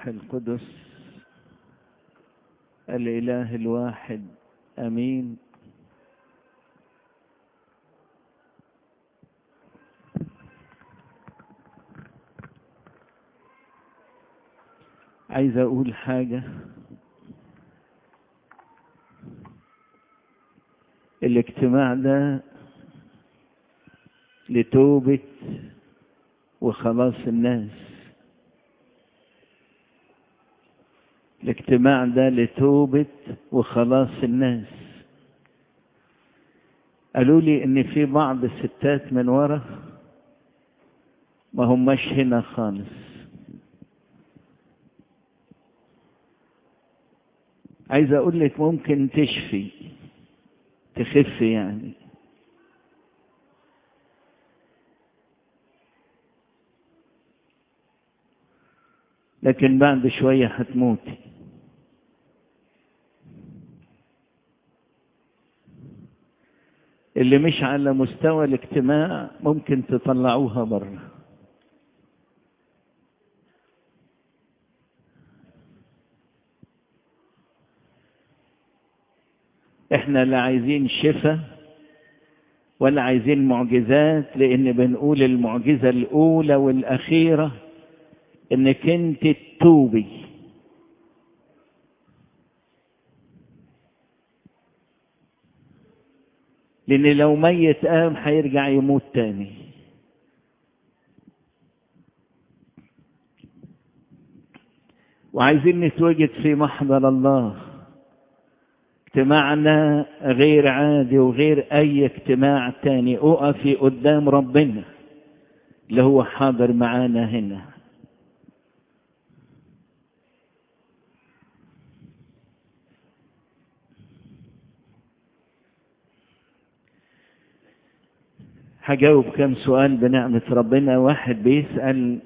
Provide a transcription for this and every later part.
والروح القدس الإله الواحد أمين عايز أقول حاجة الاجتماع ده لتوبة وخلاص الناس الاجتماع ده لتوبة وخلاص الناس قالوا لي ان في بعض الستات من ورا ما هماش هنا خالص عايز اقول لك ممكن تشفي تخف يعني لكن بعد شوية هتموتي اللي مش على مستوى الاجتماع ممكن تطلعوها بره احنا لا عايزين شفاء ولا عايزين معجزات لان بنقول المعجزة الاولى والاخيرة انك انت تتوبي لان لو ميت قام هيرجع يموت تاني وعايزين نتواجد في محضر الله اجتماعنا غير عادي وغير اي اجتماع تاني اقفي قدام ربنا اللي هو حاضر معانا هنا هجاوب كم سؤال بنعمة ربنا واحد بيسأل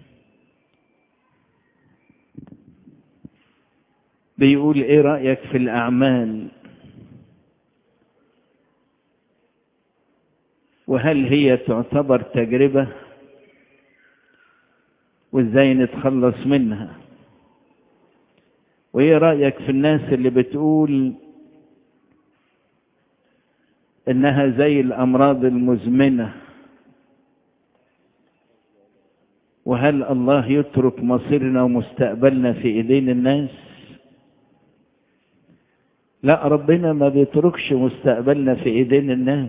بيقول ايه رأيك في الأعمال وهل هي تعتبر تجربة وازاي نتخلص منها وايه رأيك في الناس اللي بتقول انها زي الامراض المزمنه وهل الله يترك مصيرنا ومستقبلنا في ايدين الناس لا ربنا ما بيتركش مستقبلنا في ايدين الناس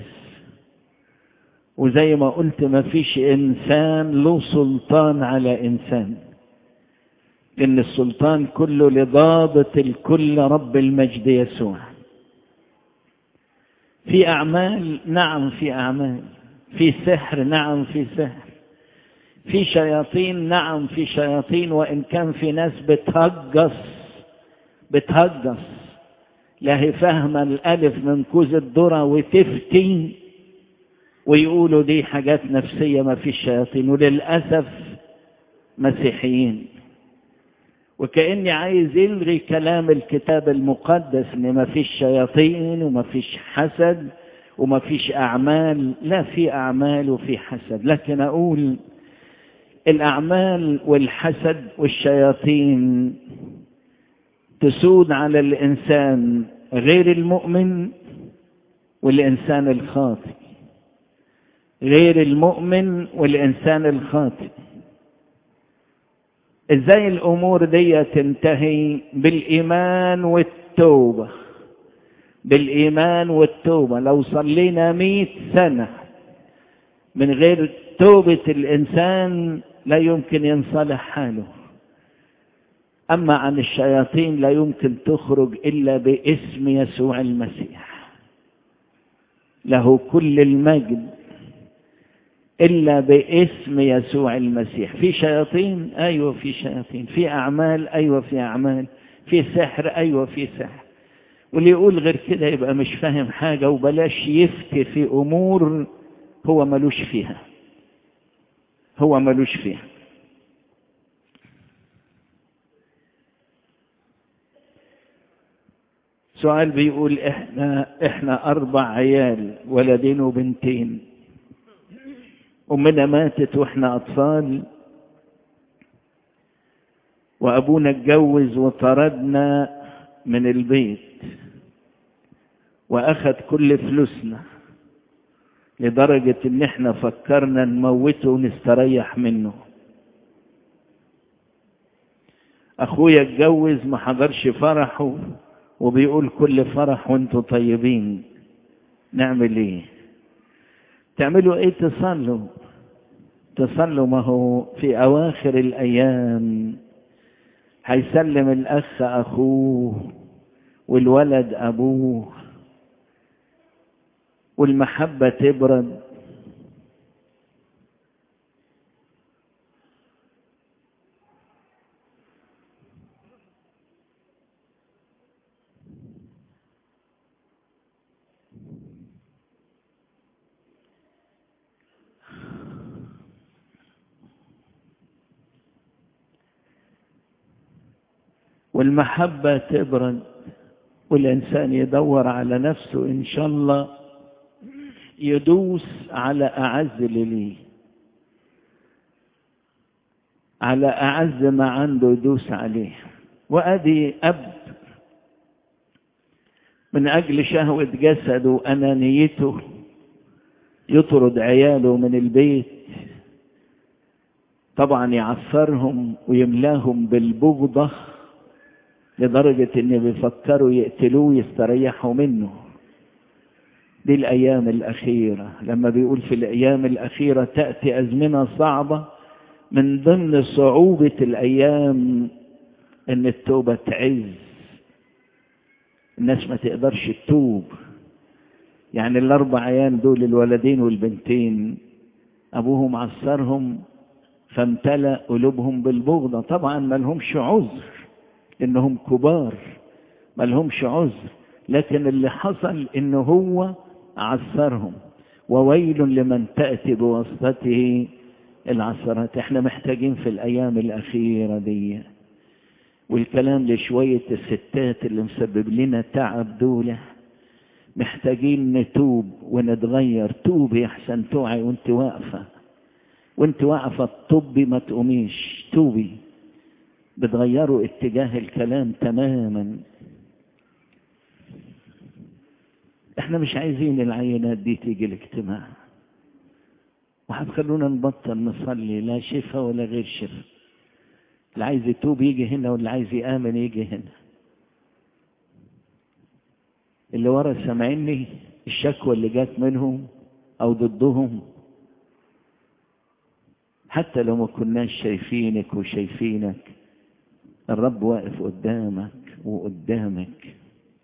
وزي ما قلت ما فيش انسان له سلطان على انسان ان السلطان كله لضابط الكل رب المجد يسوع في أعمال نعم في أعمال في سحر نعم في سحر في شياطين نعم في شياطين وإن كان في ناس بتهجص بتهجص لا هي فاهمة الألف من كوز الذرة وتفتي ويقولوا دي حاجات نفسية ما في شياطين وللأسف مسيحيين وكأني عايز يلغي كلام الكتاب المقدس ان ما فيش شياطين وما فيش حسد وما فيش اعمال لا في اعمال وفي حسد لكن اقول الاعمال والحسد والشياطين تسود على الانسان غير المؤمن والانسان الخاطئ غير المؤمن والانسان الخاطئ ازاي الامور دي تنتهي بالايمان والتوبة بالايمان والتوبة لو صلينا مئة سنة من غير توبة الانسان لا يمكن ينصلح حاله اما عن الشياطين لا يمكن تخرج الا باسم يسوع المسيح له كل المجد إلا باسم يسوع المسيح في شياطين أيوة في شياطين في أعمال أيوة في أعمال في سحر أيوة في سحر واللي يقول غير كده يبقى مش فاهم حاجة وبلاش يفتي في أمور هو ملوش فيها هو ملوش فيها سؤال بيقول احنا احنا اربع عيال ولدين وبنتين أمنا ماتت وإحنا أطفال وأبونا اتجوز وطردنا من البيت وأخذ كل فلوسنا لدرجة إن إحنا فكرنا نموته ونستريح منه أخويا اتجوز ما حضرش فرحه وبيقول كل فرح وانتوا طيبين نعمل ايه تعملوا ايه تصلوا تصلوا ما هو في اواخر الايام هيسلم الاخ اخوه والولد ابوه والمحبه تبرد والمحبة تبرد والإنسان يدور على نفسه إن شاء الله يدوس على أعز ليه على أعز ما عنده يدوس عليه وأدي أب من أجل شهوة جسده وأنانيته يطرد عياله من البيت طبعا يعثرهم ويملاهم بالبغضه لدرجة ان بيفكروا يقتلوه يستريحوا منه دي الايام الاخيرة لما بيقول في الايام الاخيرة تأتي ازمنة صعبة من ضمن صعوبة الايام ان التوبة تعز الناس ما تقدرش تتوب يعني الاربع عيال دول الولدين والبنتين ابوهم عصرهم فامتلأ قلوبهم بالبغضة طبعا ما لهمش عذر انهم كبار ما لهمش عذر لكن اللي حصل انه هو عثرهم وويل لمن تأتي بواسطته العثرات احنا محتاجين في الايام الاخيرة دي والكلام لشوية الستات اللي مسبب لنا تعب دول محتاجين نتوب ونتغير توبي احسن توعي وانت واقفة وانت واقفة طبي ما تقوميش توبي بتغيروا اتجاه الكلام تماما احنا مش عايزين العينات دي تيجي الاجتماع وهتخلونا نبطل نصلي لا شفاء ولا غير شفاء اللي عايز يتوب يجي هنا واللي عايز يآمن يجي هنا اللي ورا سامعيني الشكوى اللي جات منهم او ضدهم حتى لو ما كناش شايفينك وشايفينك الرب واقف قدامك وقدامك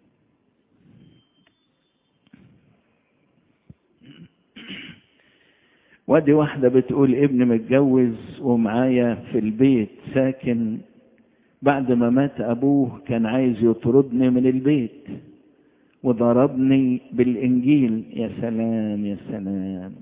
وادي واحدة بتقول ابني متجوز ومعايا في البيت ساكن بعد ما مات أبوه كان عايز يطردني من البيت وضربني بالإنجيل يا سلام يا سلام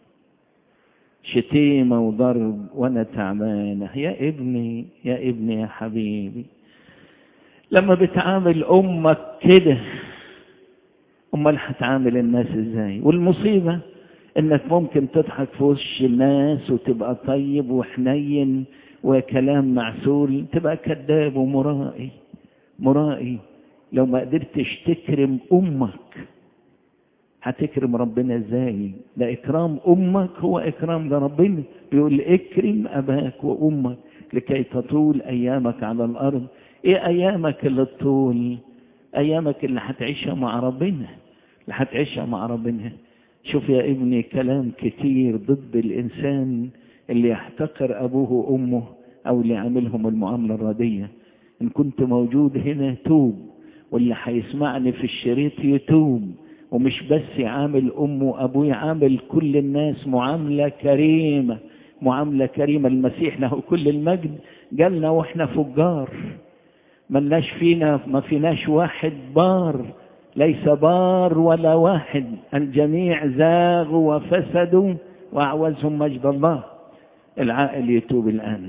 شتيمة وضرب وأنا تعبانة يا ابني يا ابني يا حبيبي لما بتعامل أمك كده أمال هتعامل الناس إزاي والمصيبة إنك ممكن تضحك في وش الناس وتبقى طيب وحنين وكلام معسول تبقى كذاب ومرائي مرائي لو ما قدرتش تكرم أمك هتكرم ربنا ازاي ده اكرام امك هو اكرام لربنا بيقول اكرم اباك وامك لكي تطول ايامك على الارض ايه ايامك اللي تطول ايامك اللي هتعيشها مع ربنا اللي هتعيشها مع ربنا شوف يا ابني كلام كتير ضد الانسان اللي يحتقر ابوه وامه او اللي يعملهم المعامله الرديه ان كنت موجود هنا توب واللي هيسمعني في الشريط يتوب ومش بس يعامل أمه وأبوه يعامل كل الناس معاملة كريمة معاملة كريمة المسيح له كل المجد جالنا وإحنا فجار ملناش فينا ما فيناش واحد بار ليس بار ولا واحد الجميع زاغوا وفسدوا وأعوزهم مجد الله العائل يتوب الآن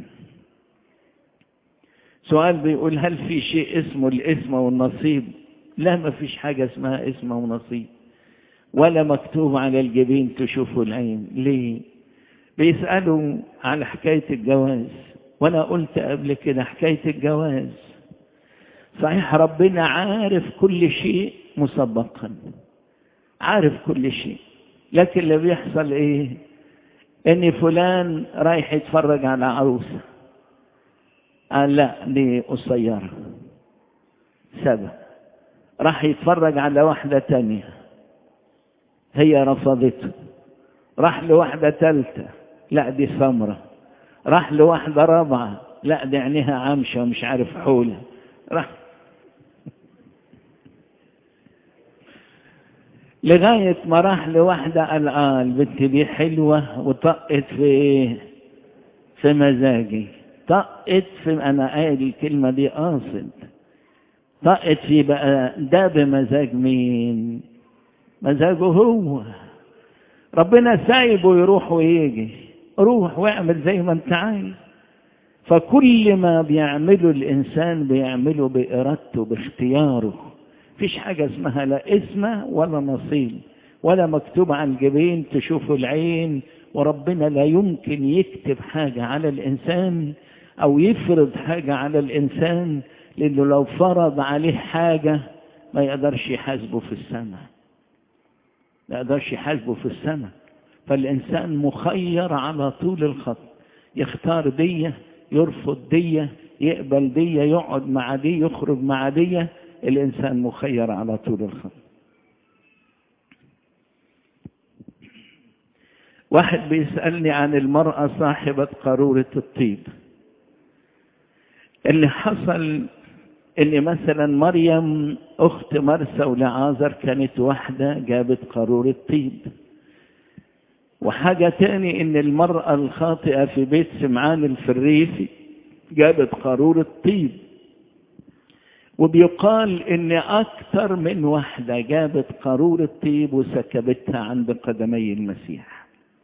سؤال بيقول هل في شيء اسمه الاسم والنصيب لا ما فيش حاجة اسمها اسم ونصيب ولا مكتوب على الجبين تشوفوا العين ليه بيسألوا على حكاية الجواز وانا قلت قبل كده حكاية الجواز صحيح ربنا عارف كل شيء مسبقا عارف كل شيء لكن اللي بيحصل ايه ان فلان رايح يتفرج على عروسة قال لا دي قصيرة سبب راح يتفرج على واحدة تانية هي رفضته راح لواحدة تالتة لا دي سمرة راح لواحدة رابعة لا دي عينيها عامشة ومش عارف حولها راح لغاية ما راح لواحدة قال آه البنت دي حلوة وطقت في ايه في مزاجي طقت في أنا قايل الكلمة دي قاصد طقت في بقى ده بمزاج مين مزاجه هو ربنا سايبه يروح ويجي روح واعمل زي ما انت عايز فكل ما بيعمله الإنسان بيعمله بإرادته باختياره فيش حاجة اسمها لا اسمه ولا نصيب ولا مكتوب على الجبين تشوفه العين وربنا لا يمكن يكتب حاجة على الإنسان أو يفرض حاجة على الإنسان لأنه لو فرض عليه حاجة ما يقدرش يحاسبه في السماء ما يقدرش يحاسبه في السماء فالإنسان مخير على طول الخط يختار دية يرفض دية يقبل دية يقعد مع دي يخرج مع دية الإنسان مخير على طول الخط واحد بيسألني عن المرأة صاحبة قارورة الطيب اللي حصل ان مثلا مريم اخت مرسى ولعازر كانت واحدة جابت قارورة طيب وحاجة تاني ان المرأة الخاطئة في بيت سمعان الفريسي جابت قارورة طيب وبيقال ان اكثر من واحدة جابت قارورة طيب وسكبتها عند قدمي المسيح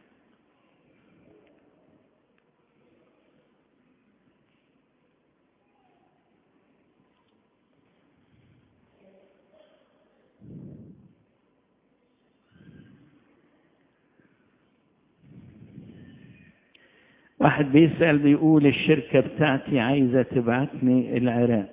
واحد بيسأل بيقول الشركة بتاعتي عايزة تبعتني العراق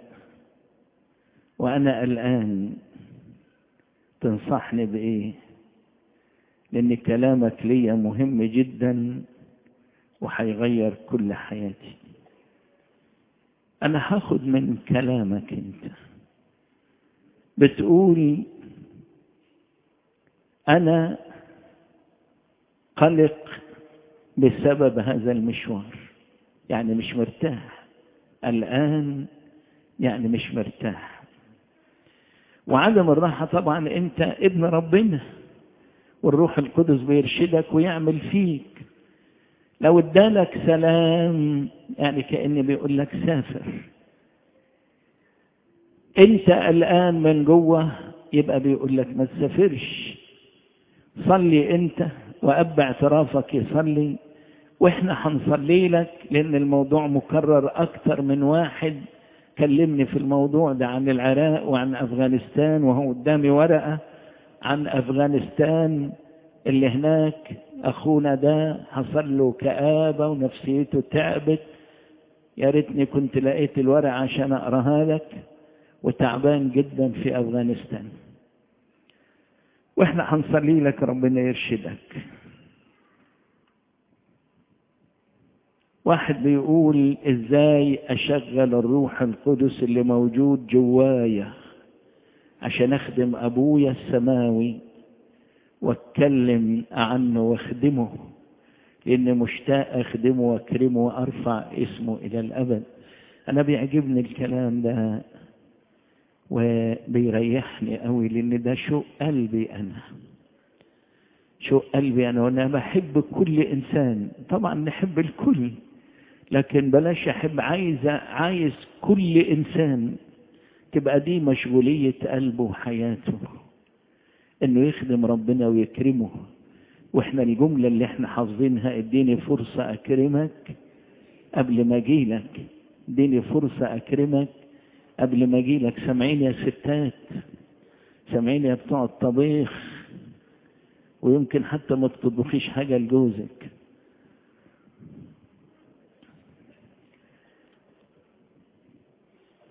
وأنا الآن تنصحني بإيه لأن كلامك ليا مهم جدا وهيغير كل حياتي أنا هاخد من كلامك أنت بتقول أنا قلق بسبب هذا المشوار يعني مش مرتاح الآن يعني مش مرتاح وعدم الراحة طبعا أنت ابن ربنا والروح القدس بيرشدك ويعمل فيك لو ادالك سلام يعني كأني بيقول لك سافر انت الآن من جوه يبقى بيقول لك ما تسافرش صلي انت وأب اعترافك يصلي واحنا هنصلي لك لان الموضوع مكرر اكتر من واحد كلمني في الموضوع ده عن العراق وعن افغانستان وهو قدامي ورقة عن افغانستان اللي هناك اخونا ده حصل له كآبة ونفسيته تعبت يا ريتني كنت لقيت الورقة عشان اقراها لك وتعبان جدا في افغانستان واحنا هنصلي لك ربنا يرشدك واحد بيقول ازاي اشغل الروح القدس اللي موجود جوايا عشان اخدم ابويا السماوي واتكلم عنه واخدمه لاني مشتاق اخدمه واكرمه وارفع اسمه الى الابد انا بيعجبني الكلام ده وبيريحني قوي لان ده شوق قلبي انا شوق قلبي انا وانا بحب كل انسان طبعا نحب الكل لكن بلاش احب عايز عايز كل انسان تبقى دي مشغولية قلبه وحياته انه يخدم ربنا ويكرمه واحنا الجملة اللي احنا حافظينها اديني فرصة اكرمك قبل ما اجيلك اديني فرصة اكرمك قبل ما اجي لك سامعين يا ستات سامعين يا بتوع الطبيخ ويمكن حتى ما تطبخيش حاجة لجوزك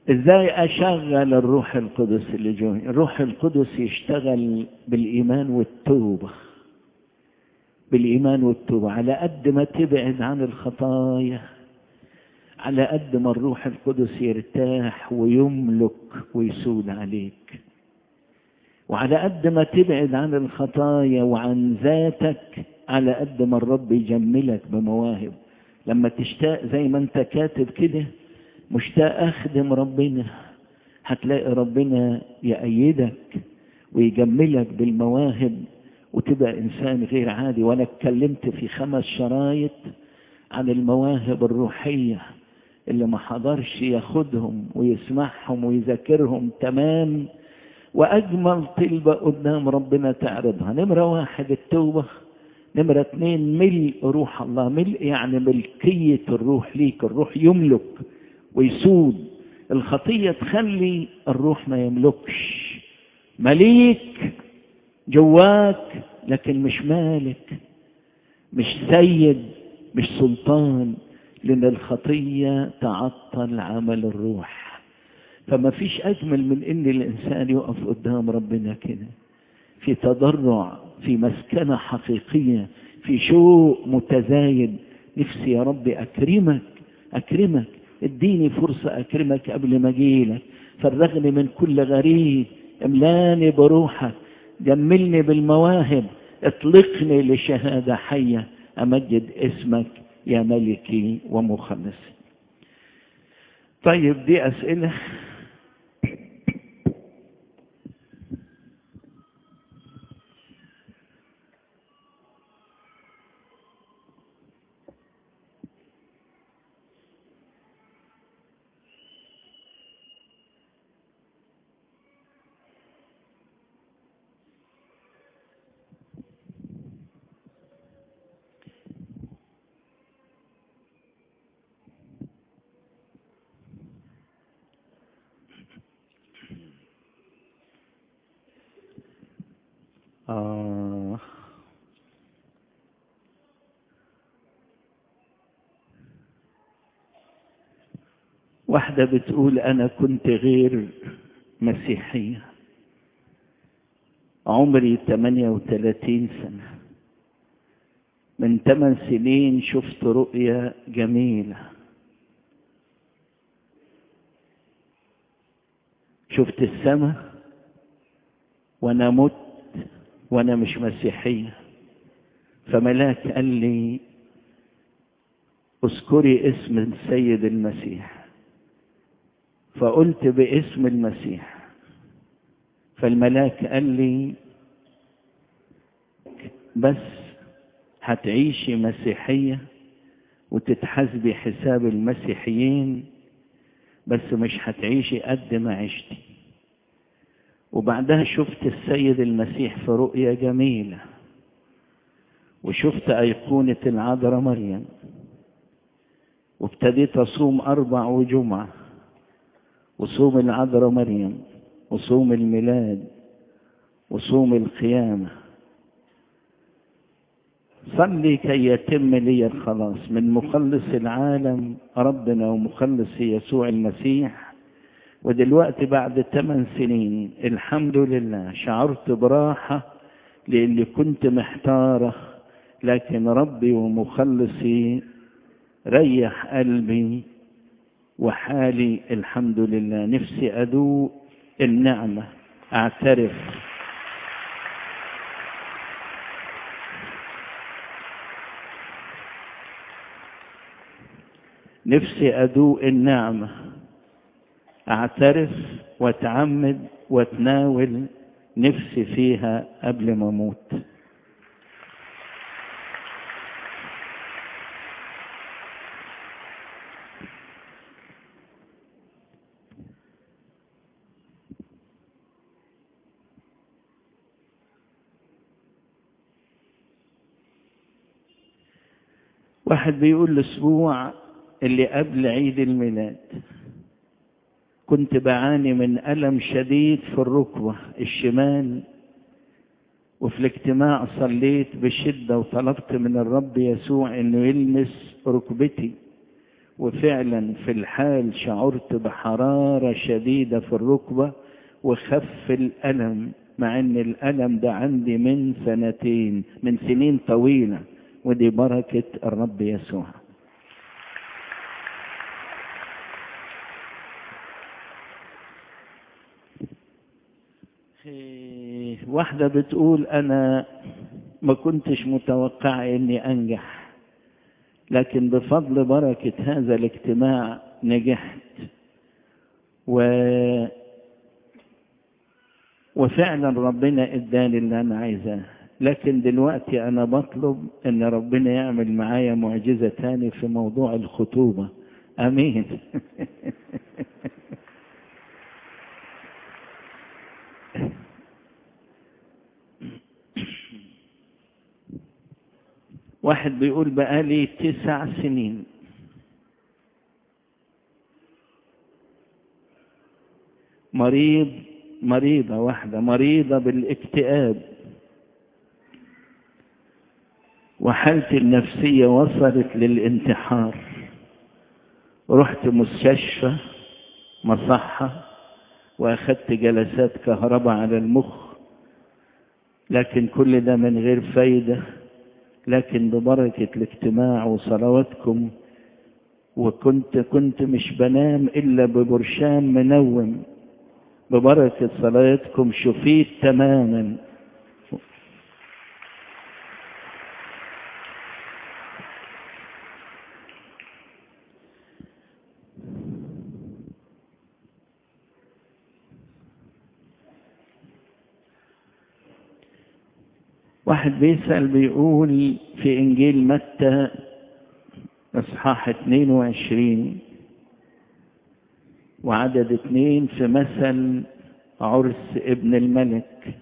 ازاي اشغل الروح القدس اللي جوي الروح القدس يشتغل بالايمان والتوبه بالايمان والتوبه على قد ما تبعد عن الخطايا على قد ما الروح القدس يرتاح ويملك ويسود عليك وعلى قد ما تبعد عن الخطايا وعن ذاتك على قد ما الرب يجملك بمواهب لما تشتاق زي ما انت كاتب كده مشتاق اخدم ربنا هتلاقي ربنا يأيدك ويجملك بالمواهب وتبقى انسان غير عادي وانا اتكلمت في خمس شرايط عن المواهب الروحيه اللي ما حضرش ياخدهم ويسمعهم ويذاكرهم تمام واجمل طلبه قدام ربنا تعرضها نمره واحد التوبه نمرة اتنين ملء روح الله ملء يعني ملكية الروح ليك الروح يملك ويسود الخطية تخلي الروح ما يملكش مليك جواك لكن مش مالك مش سيد مش سلطان لأن الخطية تعطل عمل الروح فما فيش أجمل من إن الإنسان يقف قدام ربنا كده في تضرع في مسكنة حقيقية في شوق متزايد نفسي يا رب أكرمك أكرمك اديني فرصة أكرمك قبل ما أجيلك فرغني من كل غريب املاني بروحك جملني بالمواهب اطلقني لشهادة حية أمجد اسمك يا ملكي ومخلصي طيب دي أسئلة آه واحدة بتقول أنا كنت غير مسيحية عمري 38 سنة من 8 سنين شفت رؤية جميلة شفت السماء وأنا مت وانا مش مسيحية فملاك قال لي اذكري اسم السيد المسيح فقلت باسم المسيح فالملاك قال لي بس هتعيشي مسيحية وتتحاسبي حساب المسيحيين بس مش هتعيشي قد ما عشتي وبعدها شفت السيد المسيح في رؤية جميلة وشفت أيقونة العذراء مريم وابتديت أصوم أربع وجمعة وصوم العذراء مريم وصوم الميلاد وصوم القيامة صلي كي يتم لي الخلاص من مخلص العالم ربنا ومخلص يسوع المسيح ودلوقتي بعد ثمان سنين الحمد لله شعرت براحة لأني كنت محتارة لكن ربي ومخلصي ريح قلبي وحالي الحمد لله نفسي أدوق النعمة أعترف نفسي أدوق النعمة أعترف وأتعمد وأتناول نفسي فيها قبل ما أموت واحد بيقول الأسبوع اللي قبل عيد الميلاد كنت بعاني من ألم شديد في الركبة الشمال وفي الاجتماع صليت بشدة وطلبت من الرب يسوع انه يلمس ركبتي وفعلا في الحال شعرت بحرارة شديدة في الركبة وخف الألم مع ان الألم ده عندي من سنتين من سنين طويلة ودي بركة الرب يسوع واحدة بتقول أنا ما كنتش متوقعة إني أنجح لكن بفضل بركة هذا الاجتماع نجحت و وفعلا ربنا اداني اللي انا عايزاه لكن دلوقتي انا بطلب ان ربنا يعمل معايا معجزة تاني في موضوع الخطوبة امين واحد بيقول بقالي تسع سنين مريض مريضة واحدة مريضة بالاكتئاب وحالتي النفسية وصلت للانتحار رحت مستشفى مصحة وأخذت جلسات كهرباء على المخ لكن كل ده من غير فايدة لكن ببركة الاجتماع وصلواتكم وكنت كنت مش بنام إلا ببرشام منوم ببركة صلاتكم شفيت تماما واحد بيسأل بيقول في إنجيل متى إصحاح 22 وعدد اثنين في مثل عرس ابن الملك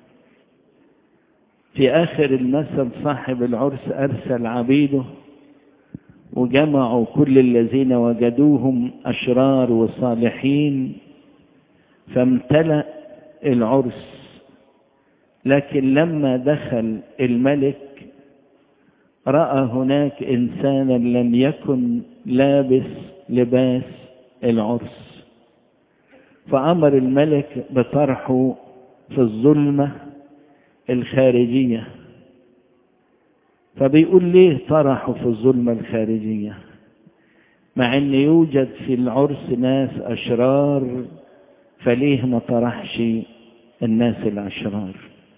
في آخر المثل صاحب العرس أرسل عبيده وجمعوا كل الذين وجدوهم أشرار وصالحين فامتلأ العرس لكن لما دخل الملك رأى هناك إنسانا لم يكن لابس لباس العرس فأمر الملك بطرحه في الظلمة الخارجية فبيقول ليه طرحه في الظلمة الخارجية مع ان يوجد في العرس ناس اشرار فليه ما طرحش الناس الاشرار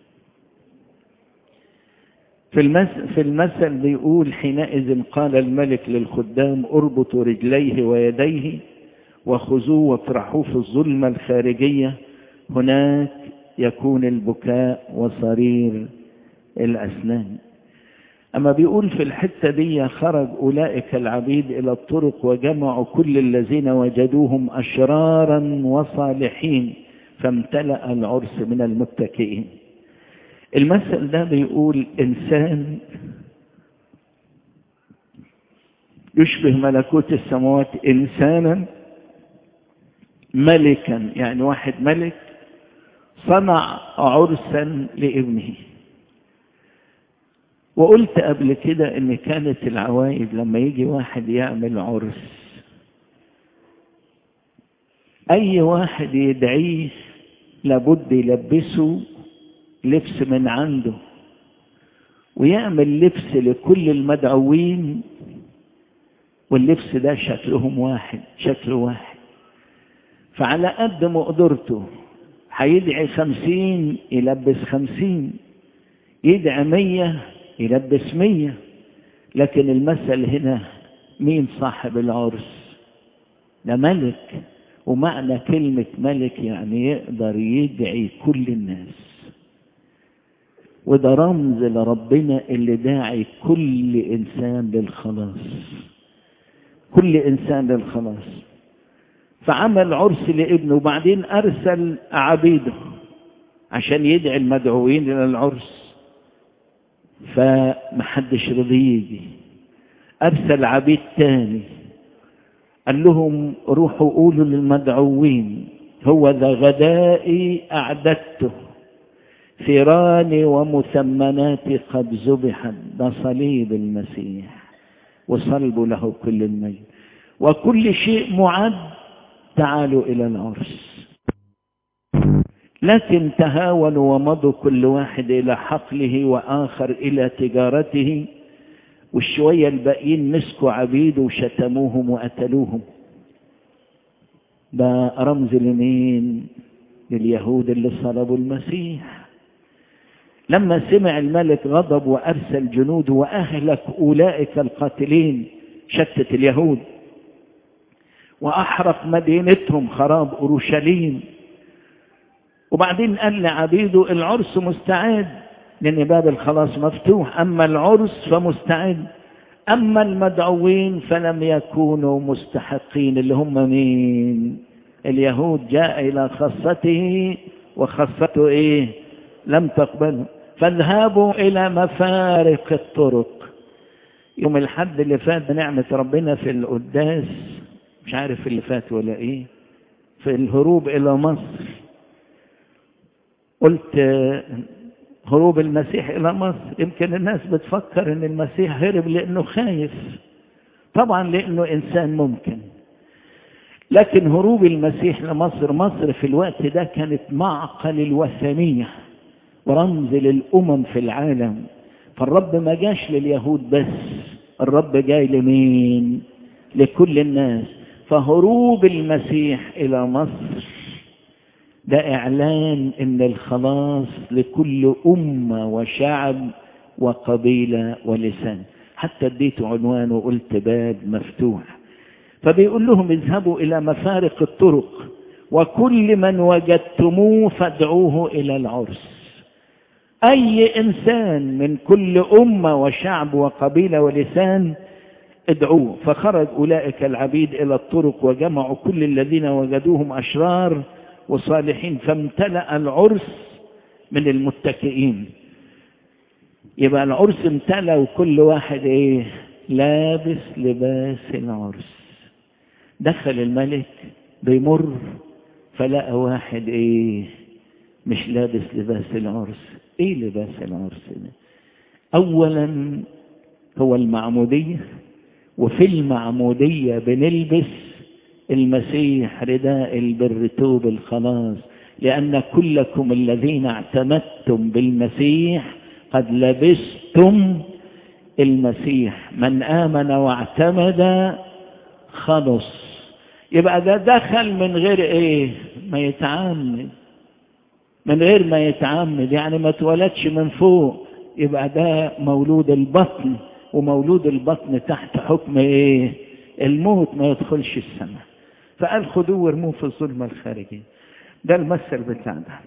في المثل, في المثل بيقول حينئذ قال الملك للخدام اربطوا رجليه ويديه وخذوه واطرحوه في الظلمة الخارجية هناك يكون البكاء وصرير الأسنان أما بيقول في الحتة دي خرج أولئك العبيد إلى الطرق وجمعوا كل الذين وجدوهم أشرارا وصالحين فامتلأ العرس من المتكئين المثل ده بيقول إنسان يشبه ملكوت السماوات إنسانا ملكا يعني واحد ملك صنع عرسا لابنه وقلت قبل كده ان كانت العوائد لما يجي واحد يعمل عرس اي واحد يدعيه لابد يلبسه لبس من عنده ويعمل لبس لكل المدعوين واللبس ده شكلهم واحد شكل واحد فعلى قد مقدرته هيدعي خمسين يلبس خمسين يدعي مية يلبس مية لكن المثل هنا مين صاحب العرس ده ملك ومعنى كلمة ملك يعني يقدر يدعي كل الناس وده رمز لربنا اللي داعي كل إنسان للخلاص كل إنسان للخلاص فعمل عرس لابنه وبعدين أرسل عبيده عشان يدعي المدعوين إلى العرس فمحدش رضي يجي أرسل عبيد تاني قال لهم روحوا قولوا للمدعوين هو ذا غدائي أعددته ثيراني ومثمناتي قد ذبحت ده صليب المسيح وصلب له كل المجد وكل شيء معد تعالوا إلى العرس لكن تهاونوا ومضوا كل واحد إلى حقله وآخر إلى تجارته والشوية الباقيين مسكوا عبيد وشتموهم وقتلوهم ده رمز لمين لليهود اللي صلبوا المسيح لما سمع الملك غضب وأرسل جنوده وأهلك أولئك القاتلين شتت اليهود وأحرق مدينتهم خراب أورشليم وبعدين قال لعبيده العرس مستعد لأن باب الخلاص مفتوح أما العرس فمستعد أما المدعوين فلم يكونوا مستحقين اللي هم مين اليهود جاء إلى خاصته وخاصته إيه لم تقبله فاذهبوا إلى مفارق الطرق يوم الحد اللي فات نعمة ربنا في القداس مش عارف اللي فات ولا إيه في الهروب إلى مصر قلت هروب المسيح إلى مصر يمكن الناس بتفكر إن المسيح هرب لأنه خايف طبعا لأنه إنسان ممكن لكن هروب المسيح لمصر مصر في الوقت ده كانت معقل الوثنية ورمز للأمم في العالم فالرب ما جاش لليهود بس الرب جاي لمين لكل الناس فهروب المسيح إلى مصر ده إعلان إن الخلاص لكل أمة وشعب وقبيلة ولسان حتى اديت عنوان وقلت باب مفتوح فبيقول لهم اذهبوا إلى مفارق الطرق وكل من وجدتموه فادعوه إلى العرس أي إنسان من كل أمة وشعب وقبيلة ولسان ادعوه فخرج أولئك العبيد إلى الطرق وجمعوا كل الذين وجدوهم أشرار وصالحين فامتلأ العرس من المتكئين يبقى العرس امتلأ وكل واحد ايه لابس لباس العرس دخل الملك بيمر فلقى واحد ايه مش لابس لباس العرس ايه لباس العرس ده اولا هو المعمودية وفي المعمودية بنلبس المسيح رداء البر توب الخلاص لأن كلكم الذين اعتمدتم بالمسيح قد لبستم المسيح من آمن واعتمد خلص يبقى ده دخل من غير ايه ما يتعمد من غير ما يتعمد يعني ما اتولدش من فوق يبقى ده مولود البطن ومولود البطن تحت حكم ايه الموت ما يدخلش السماء فقال خدوه وارموه في الظلمة الخارجية ده المثل بتاعنا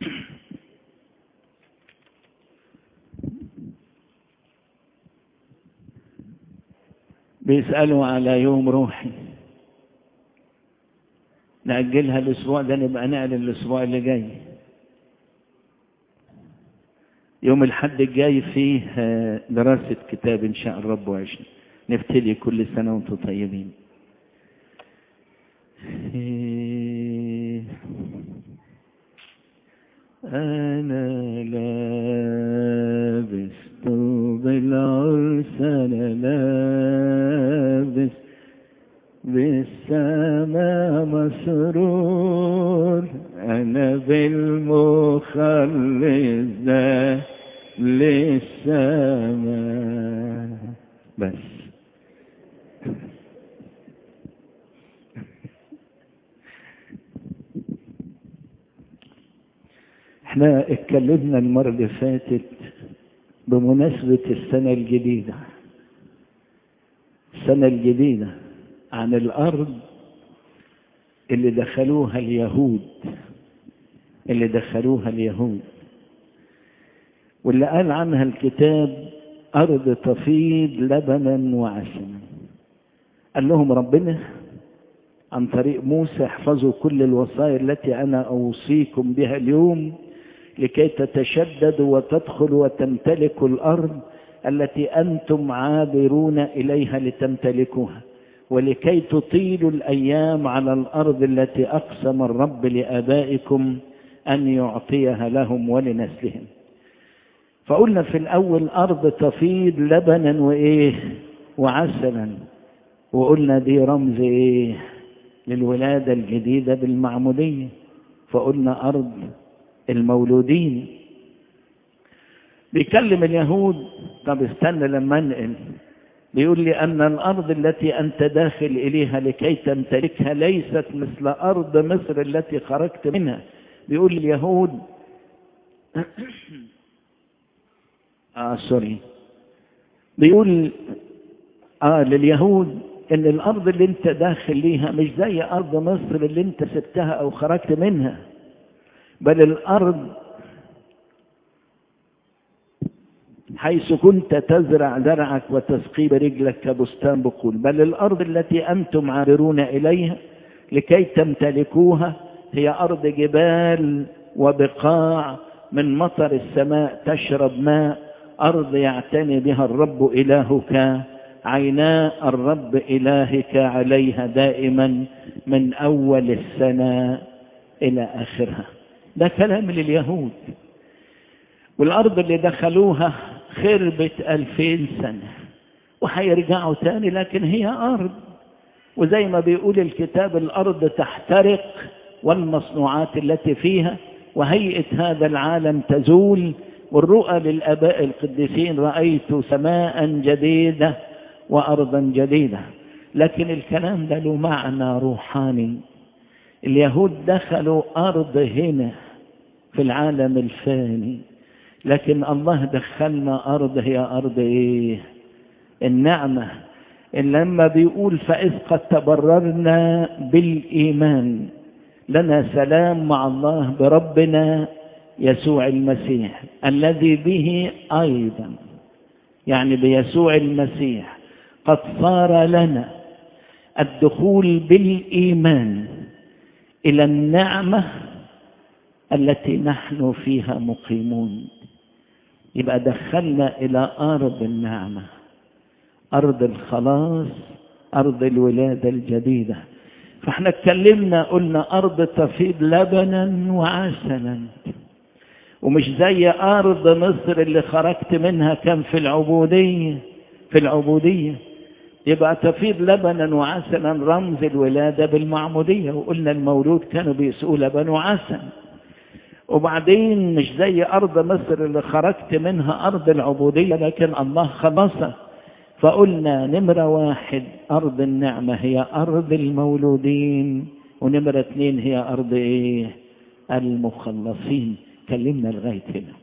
بيسألوا على يوم روحي نأجلها الأسبوع ده نبقى نعلن الأسبوع اللي جاي يوم الحد الجاي فيه دراسة كتاب إن شاء الرب وعشنا نبتدي كل سنة وانتم طيبين أنا لابس ثوب العرس أنا لابس بالسماء مسرور أنا بالمخلص ذا للسماء بس احنا اتكلمنا المرة اللي فاتت بمناسبة السنة الجديدة السنة الجديدة عن الأرض اللي دخلوها اليهود اللي دخلوها اليهود واللي قال عنها الكتاب أرض تفيض لبنا وعسلا قال لهم ربنا عن طريق موسى احفظوا كل الوصايا التي أنا أوصيكم بها اليوم لكي تتشددوا وتدخلوا وتمتلكوا الأرض التي أنتم عابرون إليها لتمتلكوها ولكي تطيلوا الأيام على الأرض التي أقسم الرب لآبائكم أن يعطيها لهم ولنسلهم فقلنا في الأول أرض تفيض لبنا وإيه وعسلا وقلنا دي رمز ايه للولادة الجديدة بالمعمودية فقلنا أرض المولودين بيكلم اليهود طب استنى لما انقل بيقول لي أن الأرض التي أنت داخل إليها لكي تمتلكها ليست مثل أرض مصر التي خرجت منها بيقول اليهود آه سوري بيقول آه لليهود إن الأرض اللي أنت داخل ليها مش زي أرض مصر اللي أنت سبتها أو خرجت منها بل الأرض حيث كنت تزرع زرعك وتسقي برجلك كبستان بقول بل الأرض التي أنتم عابرون إليها لكي تمتلكوها هي أرض جبال وبقاع من مطر السماء تشرب ماء أرض يعتني بها الرب إلهك عينا الرب إلهك عليها دائما من أول السنة إلى آخرها ده كلام لليهود والأرض اللي دخلوها خربت ألفين سنة وهيرجعوا تاني لكن هي أرض وزي ما بيقول الكتاب الأرض تحترق والمصنوعات التي فيها وهيئة هذا العالم تزول والرؤى للآباء القديسين رأيت سماء جديدة وأرضا جديدة لكن الكلام ده له معنى روحاني اليهود دخلوا أرض هنا في العالم الفاني لكن الله دخلنا أرض هي أرض إيه النعمة إن لما بيقول فإذ قد تبررنا بالإيمان لنا سلام مع الله بربنا يسوع المسيح الذي به أيضا يعني بيسوع المسيح قد صار لنا الدخول بالإيمان إلى النعمة التي نحن فيها مقيمون يبقى دخلنا إلى أرض النعمة أرض الخلاص أرض الولادة الجديدة فاحنا اتكلمنا قلنا أرض تفيض لبنا وعسلا ومش زي أرض مصر اللي خرجت منها كان في العبودية في العبودية يبقى تفيض لبنا وعسلا رمز الولادة بالمعمودية وقلنا المولود كانوا بيسقوا لبن وعسل وبعدين مش زي أرض مصر اللي خرجت منها أرض العبودية لكن الله خلصها فقلنا نمرة واحد أرض النعمة هي أرض المولودين ونمرة اثنين هي أرض إيه المخلصين كلمنا لغاية هنا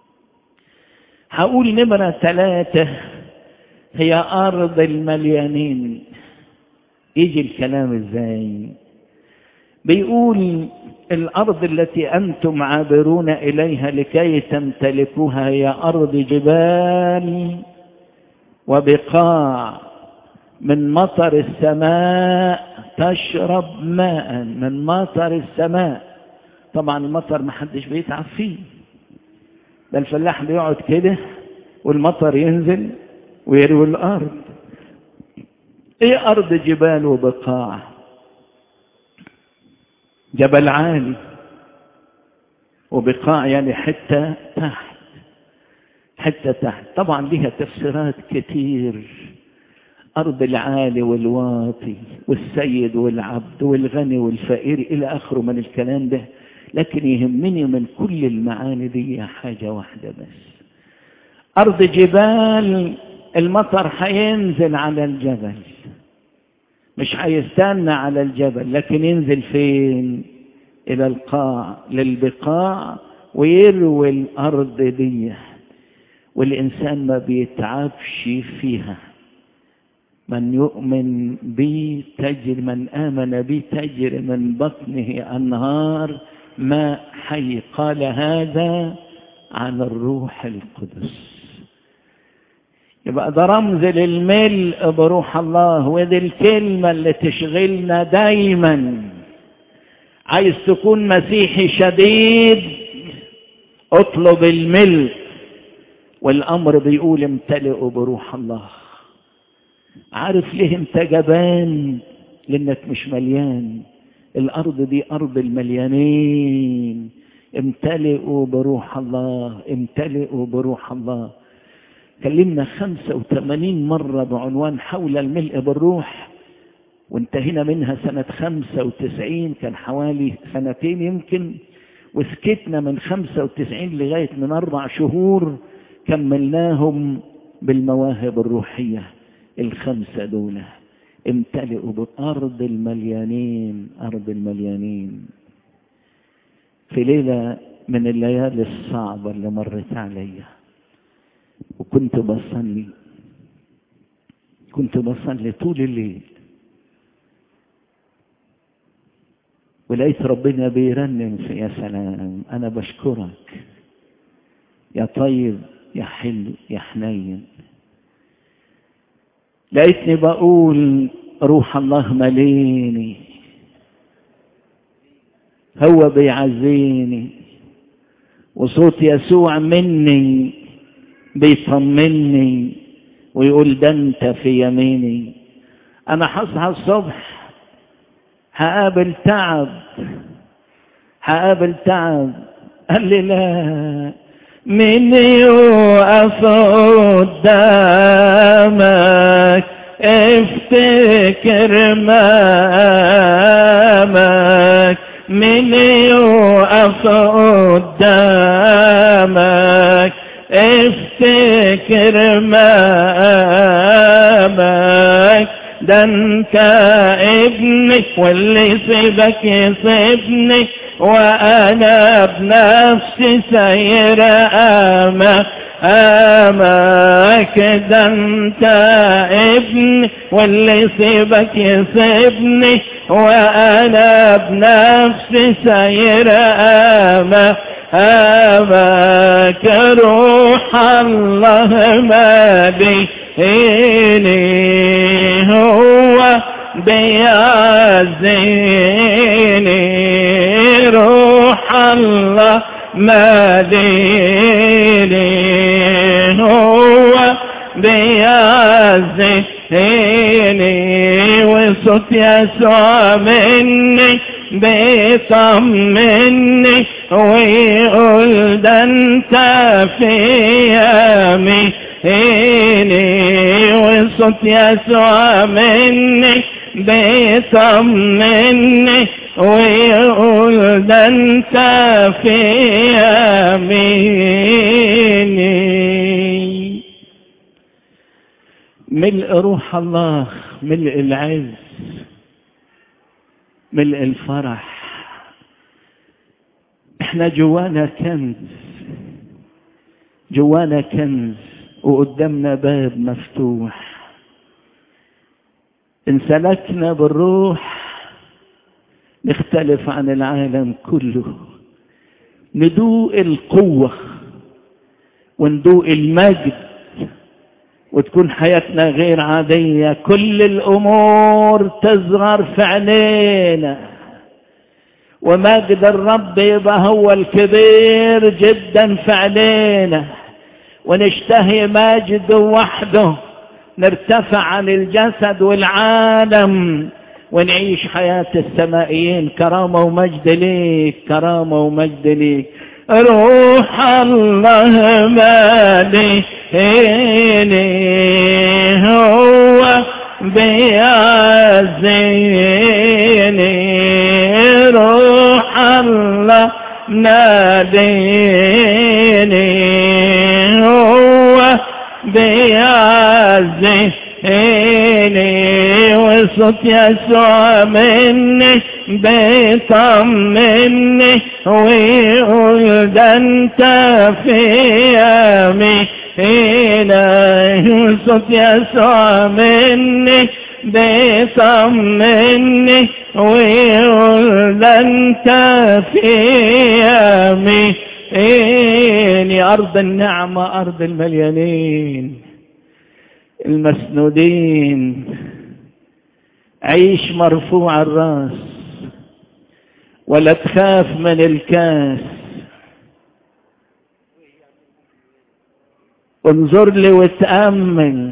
هقول نمرة ثلاثة هي أرض المليانين يجي الكلام ازاي بيقول الأرض التي أنتم عابرون إليها لكي تمتلكوها هي أرض جبال وبقاع من مطر السماء تشرب ماء من مطر السماء طبعا المطر ما حدش بيتعب فيه ده الفلاح بيقعد كده والمطر ينزل ويروي الأرض ايه أرض جبال وبقاع جبل عالي وبقاع يعني حتة تحت حتة تحت طبعا لها تفسيرات كتير أرض العالي والواطي والسيد والعبد والغني والفقير إلى آخره من الكلام ده لكن يهمني من كل المعاني دي حاجة واحدة بس أرض جبال المطر هينزل على الجبل مش هيستنى على الجبل لكن ينزل فين إلى القاع للبقاع ويروي الأرض دي والإنسان ما بيتعبش فيها من يؤمن بي تجري من آمن بي تجري من بطنه أنهار ماء حي قال هذا عن الروح القدس يبقى ده رمز للملء بروح الله ودي الكلمة اللي تشغلنا دايما عايز تكون مسيحي شديد اطلب الملء والامر بيقول امتلئوا بروح الله عارف ليه انت جبان لانك مش مليان الارض دي ارض المليانين امتلئوا بروح الله امتلئوا بروح الله كلمنا 85 مرة بعنوان حول الملء بالروح وانتهينا منها سنة خمسة وتسعين كان حوالي سنتين يمكن وسكتنا من خمسة وتسعين لغاية من أربع شهور كملناهم بالمواهب الروحية الخمسة دول امتلئوا بأرض المليانين أرض المليانين في ليلة من الليالي الصعبة اللي مرت عليا وكنت بصلي كنت بصلي طول الليل ولقيت ربنا بيرنم في يا سلام انا بشكرك يا طيب يا حلو يا حنين لقيتني بقول روح الله مليني هو بيعزيني وصوت يسوع مني بيطمني ويقول ده انت في يميني انا هصحى الصبح هقابل تعب هقابل تعب قال لي لا من يقف قدامك افتكر مامك من يقف قدامك افتكر مامك ده انت ابني واللي سيبك يسيبني وانا بنفسي سير امك امك ده انت ابني واللي سيبك يسيبني وانا بنفسي سير امك امك روح الله مالي إلي هو بيعزيني روح الله ماليني هو بيعزيني وصوت يسوع مني بيطمني ويقول ده انت في يمي إني وصوت يسوع مني بيطمني ويقول ده انت في يميني ملء روح الله ملء العز ملء الفرح احنا جوانا كنز جوانا كنز وقدامنا باب مفتوح ان سلكنا بالروح نختلف عن العالم كله ندوق القوة وندوق المجد وتكون حياتنا غير عادية كل الأمور تصغر في عينينا ومجد الرب يبقى هو الكبير جدا في عينينا ونشتهي مجده وحده نرتفع عن الجسد والعالم ونعيش حياة السمائيين كرامة ومجد ليك كرامة ومجد ليك روح الله مالي هو بيعزيني روح الله ناديني هو بيعزيني وصوت يسوع مني بيطمني ويقول ده انت في يمي إلهي صوت يسوع مني بيطمني ويقول ده انت في يميني أرض النعمة أرض المليانين المسنودين عيش مرفوع الراس ولا تخاف من الكاس انظر لي وتأمل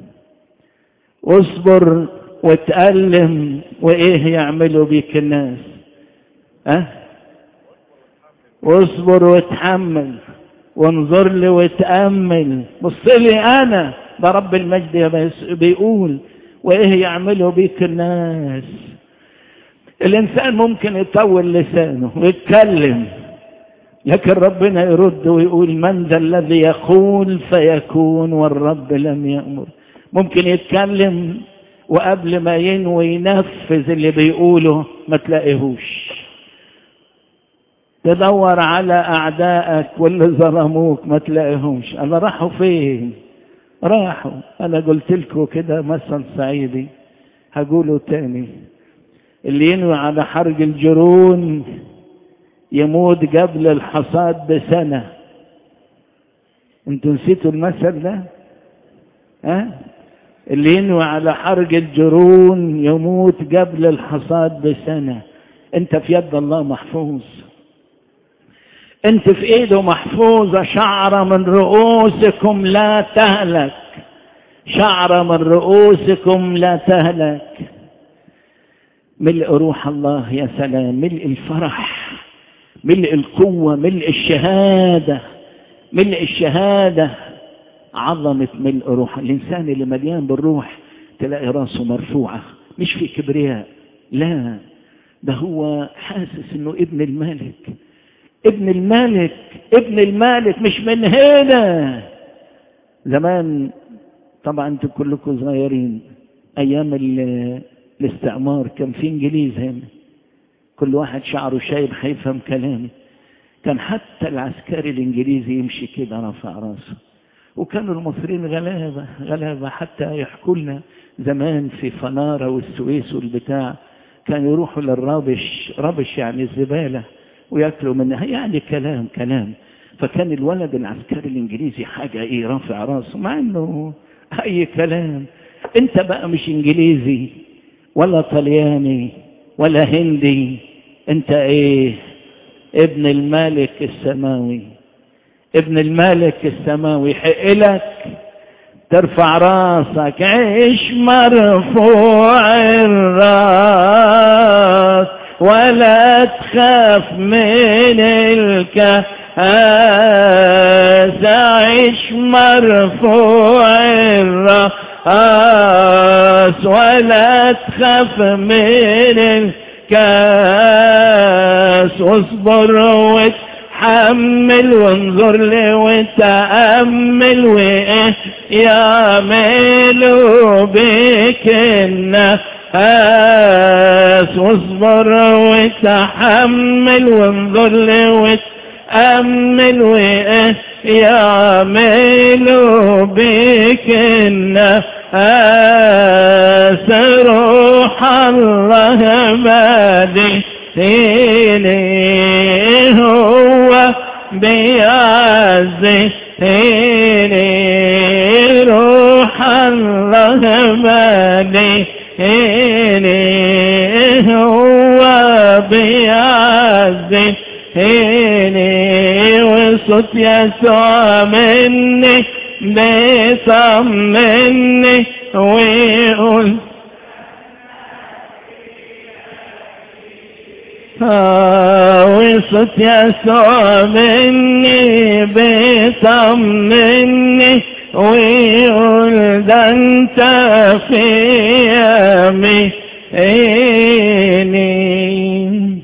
واصبر وتألم وايه يعملوا بيك الناس أه؟ واصبر وتحمل وانظر لي وتأمل بص لي انا ده رب المجد بيقول وايه يعملوا بيك الناس الانسان ممكن يطول لسانه ويتكلم لكن ربنا يرد ويقول من ذا الذي يقول فيكون والرب لم يأمر ممكن يتكلم وقبل ما ينوي ينفذ اللي بيقوله ما تلاقيهوش تدور على أعدائك واللي ظلموك ما تلاقيهمش أنا راحوا فين راحوا أنا قلت لكم كده مثل صعيدي هقوله تاني اللي ينوي على حرق الجرون يموت قبل الحصاد بسنة انتوا نسيتوا المثل ده ها اللي ينوي على حرق الجرون يموت قبل الحصاد بسنة انت في يد الله محفوظ انت في ايده محفوظة شعرة من رؤوسكم لا تهلك شعرة من رؤوسكم لا تهلك ملء روح الله يا سلام ملء الفرح ملء القوة ملء الشهادة ملء الشهادة عظمة ملء روح الإنسان اللي مليان بالروح تلاقي راسه مرفوعة مش في كبرياء لا ده هو حاسس انه ابن الملك ابن الملك ابن الملك مش من هنا زمان طبعا انتوا كلكم صغيرين ايام الاستعمار كان في انجليز هنا كل واحد شعره شايب هيفهم كلامي كان حتى العسكري الانجليزي يمشي كده رافع راسه وكانوا المصريين غلابة غلابة حتى يحكوا لنا زمان في فنارة والسويس والبتاع كانوا يروحوا للرابش رابش يعني الزبالة وياكلوا منها يعني كلام كلام فكان الولد العسكري الانجليزي حاجة ايه رافع راسه مع انه اي كلام انت بقى مش انجليزي ولا طلياني ولا هندي انت ايه ابن الملك السماوي ابن الملك السماوي حق لك ترفع راسك عيش مرفوع الراس ولا تخاف من الكهاس عيش مرفوع الراس ولا تخاف من الكاس واصبر وتحمل وانظر لي وتأمل وإيه يعملوا بك الناس واصبر وتحمل وانظر لي وتأمل وإيه يعملوا بك الناس روح الله بادي هو بيعزتني روح الله بادي هو بيعزتني وصوت يسوع مني بيطمني ويقول وصوت يسوع مني بيطمني ويقول ده انت في يميني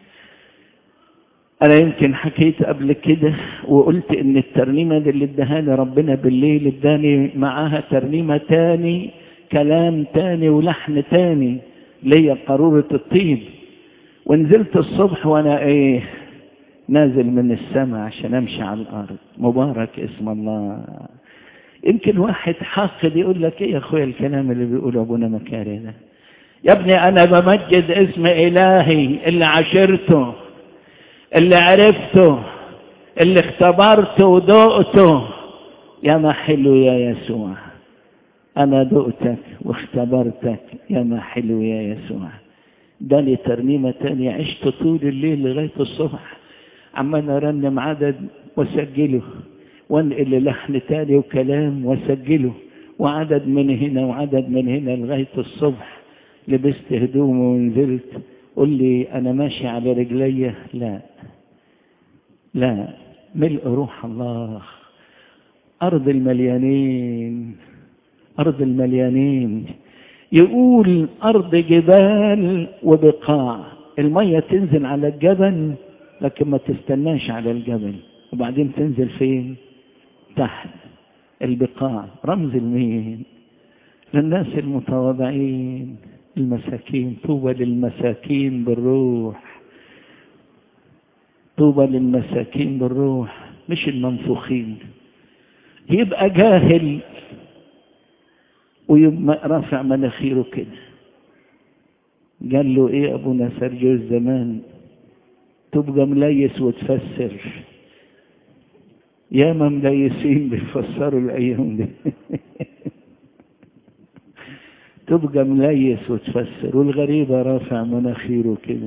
انا يمكن حكيت قبل كده وقلت ان الترنيمه دي اللي اداها ربنا بالليل اداني معاها ترنيمه تاني كلام تاني ولحن تاني ليا قارورة الطيب ونزلت الصبح وانا ايه نازل من السماء عشان امشي على الارض مبارك اسم الله يمكن واحد حاقد يقول لك ايه يا اخويا الكلام اللي بيقوله ابونا مكاري ده يا ابني انا بمجد اسم الهي اللي عشرته اللي عرفته اللي اختبرته ودقته يا ما حلو يا يسوع انا دقتك واختبرتك يا ما حلو يا يسوع ده لي ترنيمه تانية عشت طول الليل لغايه الصبح عمال ارنم عدد واسجله وانقل لحن تاني وكلام واسجله وعدد من هنا وعدد من هنا لغايه الصبح لبست هدوم ونزلت قل لي انا ماشي على رجلي لا لا ملء روح الله ارض المليانين ارض المليانين يقول أرض جبال وبقاع المية تنزل على الجبل لكن ما تستناش على الجبل وبعدين تنزل فين تحت البقاع رمز المين للناس المتواضعين المساكين طوبى للمساكين بالروح طوبى للمساكين بالروح مش المنفوخين يبقى جاهل ويبقى رافع مناخيره كده قال له ايه ابونا سرجو زمان تبقى مليس وتفسر ياما مليسين بيفسروا الايام دي تبقى مليس وتفسر والغريبة رافع مناخيره كده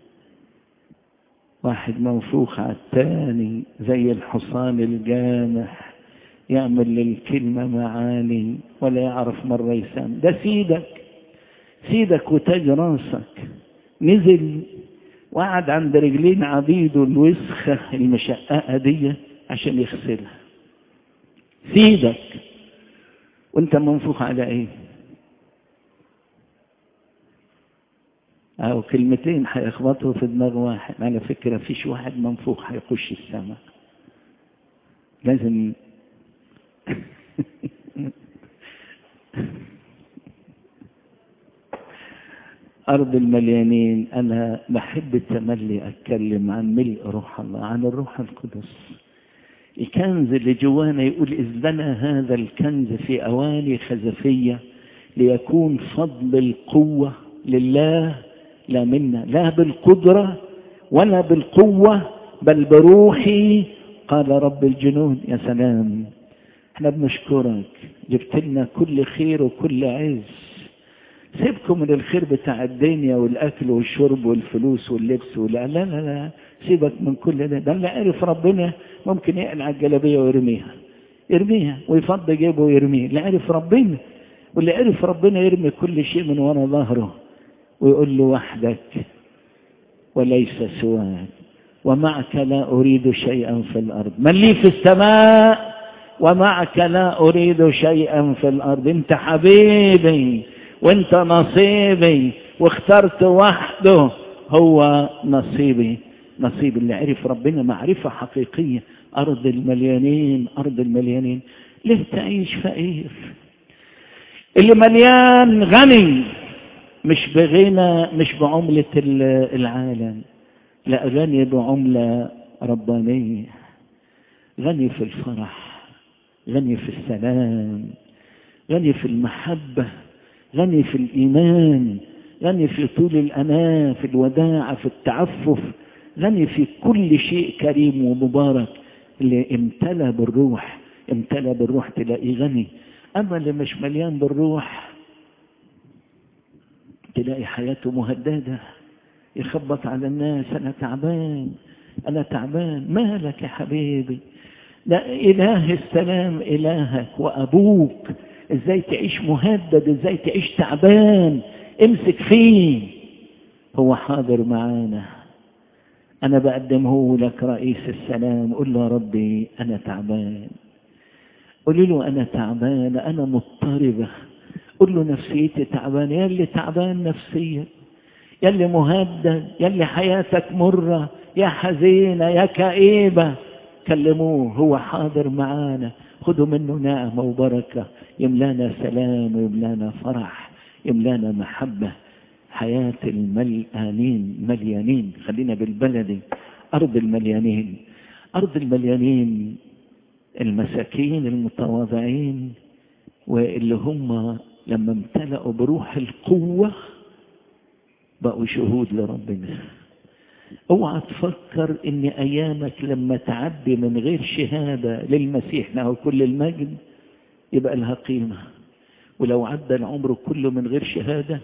واحد منفوخ على التاني زي الحصان الجامح يعمل للكلمة معاني ولا يعرف مرة يسام ده سيدك سيدك وتاج راسك نزل وقعد عند رجلين عبيده الوسخة المشققة دي عشان يغسلها سيدك وانت منفوخ على ايه أو كلمتين هيخبطوا في دماغ واحد على فكرة فيش واحد منفوخ هيخش السماء لازم أرض المليانين أنا بحب التملي أتكلم عن ملء روح الله عن الروح القدس الكنز اللي جوانا يقول إذ بنى هذا الكنز في أواني خزفية ليكون فضل القوة لله لا منا لا بالقدرة ولا بالقوة بل بروحي قال رب الجنود يا سلام احنا بنشكرك جبت لنا كل خير وكل عز سيبكم من الخير بتاع الدنيا والاكل والشرب والفلوس واللبس ولا لا لا لا سيبك من كل ده ده اللي عرف ربنا ممكن يقلع الجلابيه ويرميها يرميها ويفض جيبه ويرميه اللي عرف ربنا واللي عرف ربنا يرمي كل شيء من ورا ظهره ويقول له وحدك وليس سواك ومعك لا أريد شيئا في الأرض من لي في السماء ومعك لا أريد شيئا في الأرض أنت حبيبي وأنت نصيبي واخترت وحده هو نصيبي نصيب اللي عرف ربنا معرفة حقيقية أرض المليانين أرض المليانين ليه تعيش فقير اللي مليان غني مش بغنى مش بعملة العالم لا غني بعملة ربانية غني في الفرح غني في السلام غني في المحبة غني في الإيمان غني في طول الأناة في الوداعة في التعفف غني في كل شيء كريم ومبارك اللي امتلى بالروح امتلى بالروح تلاقيه غني أما اللي مش مليان بالروح تلاقي حياته مهددة يخبط على الناس أنا تعبان أنا تعبان مالك يا حبيبي ده إله السلام إلهك وأبوك إزاي تعيش مهدد إزاي تعيش تعبان امسك فيه هو حاضر معانا أنا بقدمه لك رئيس السلام قل له يا ربي أنا تعبان قولي له أنا تعبان أنا مضطربة قل له نفسيتي تعبان يا اللي تعبان نفسيا يا اللي مهدد يا اللي حياتك مرة يا حزينة يا كئيبة كلموه هو حاضر معانا خدوا منه نعمة وبركة يملانا سلام ويملانا فرح يملانا محبة حياة المليانين مليانين خلينا بالبلدي أرض المليانين أرض المليانين المساكين المتواضعين واللي هم لما امتلأوا بروح القوة بقوا شهود لربنا اوعى تفكر ان ايامك لما تعدي من غير شهادة للمسيح له كل المجد يبقى لها قيمة ولو عدى العمر كله من غير شهادة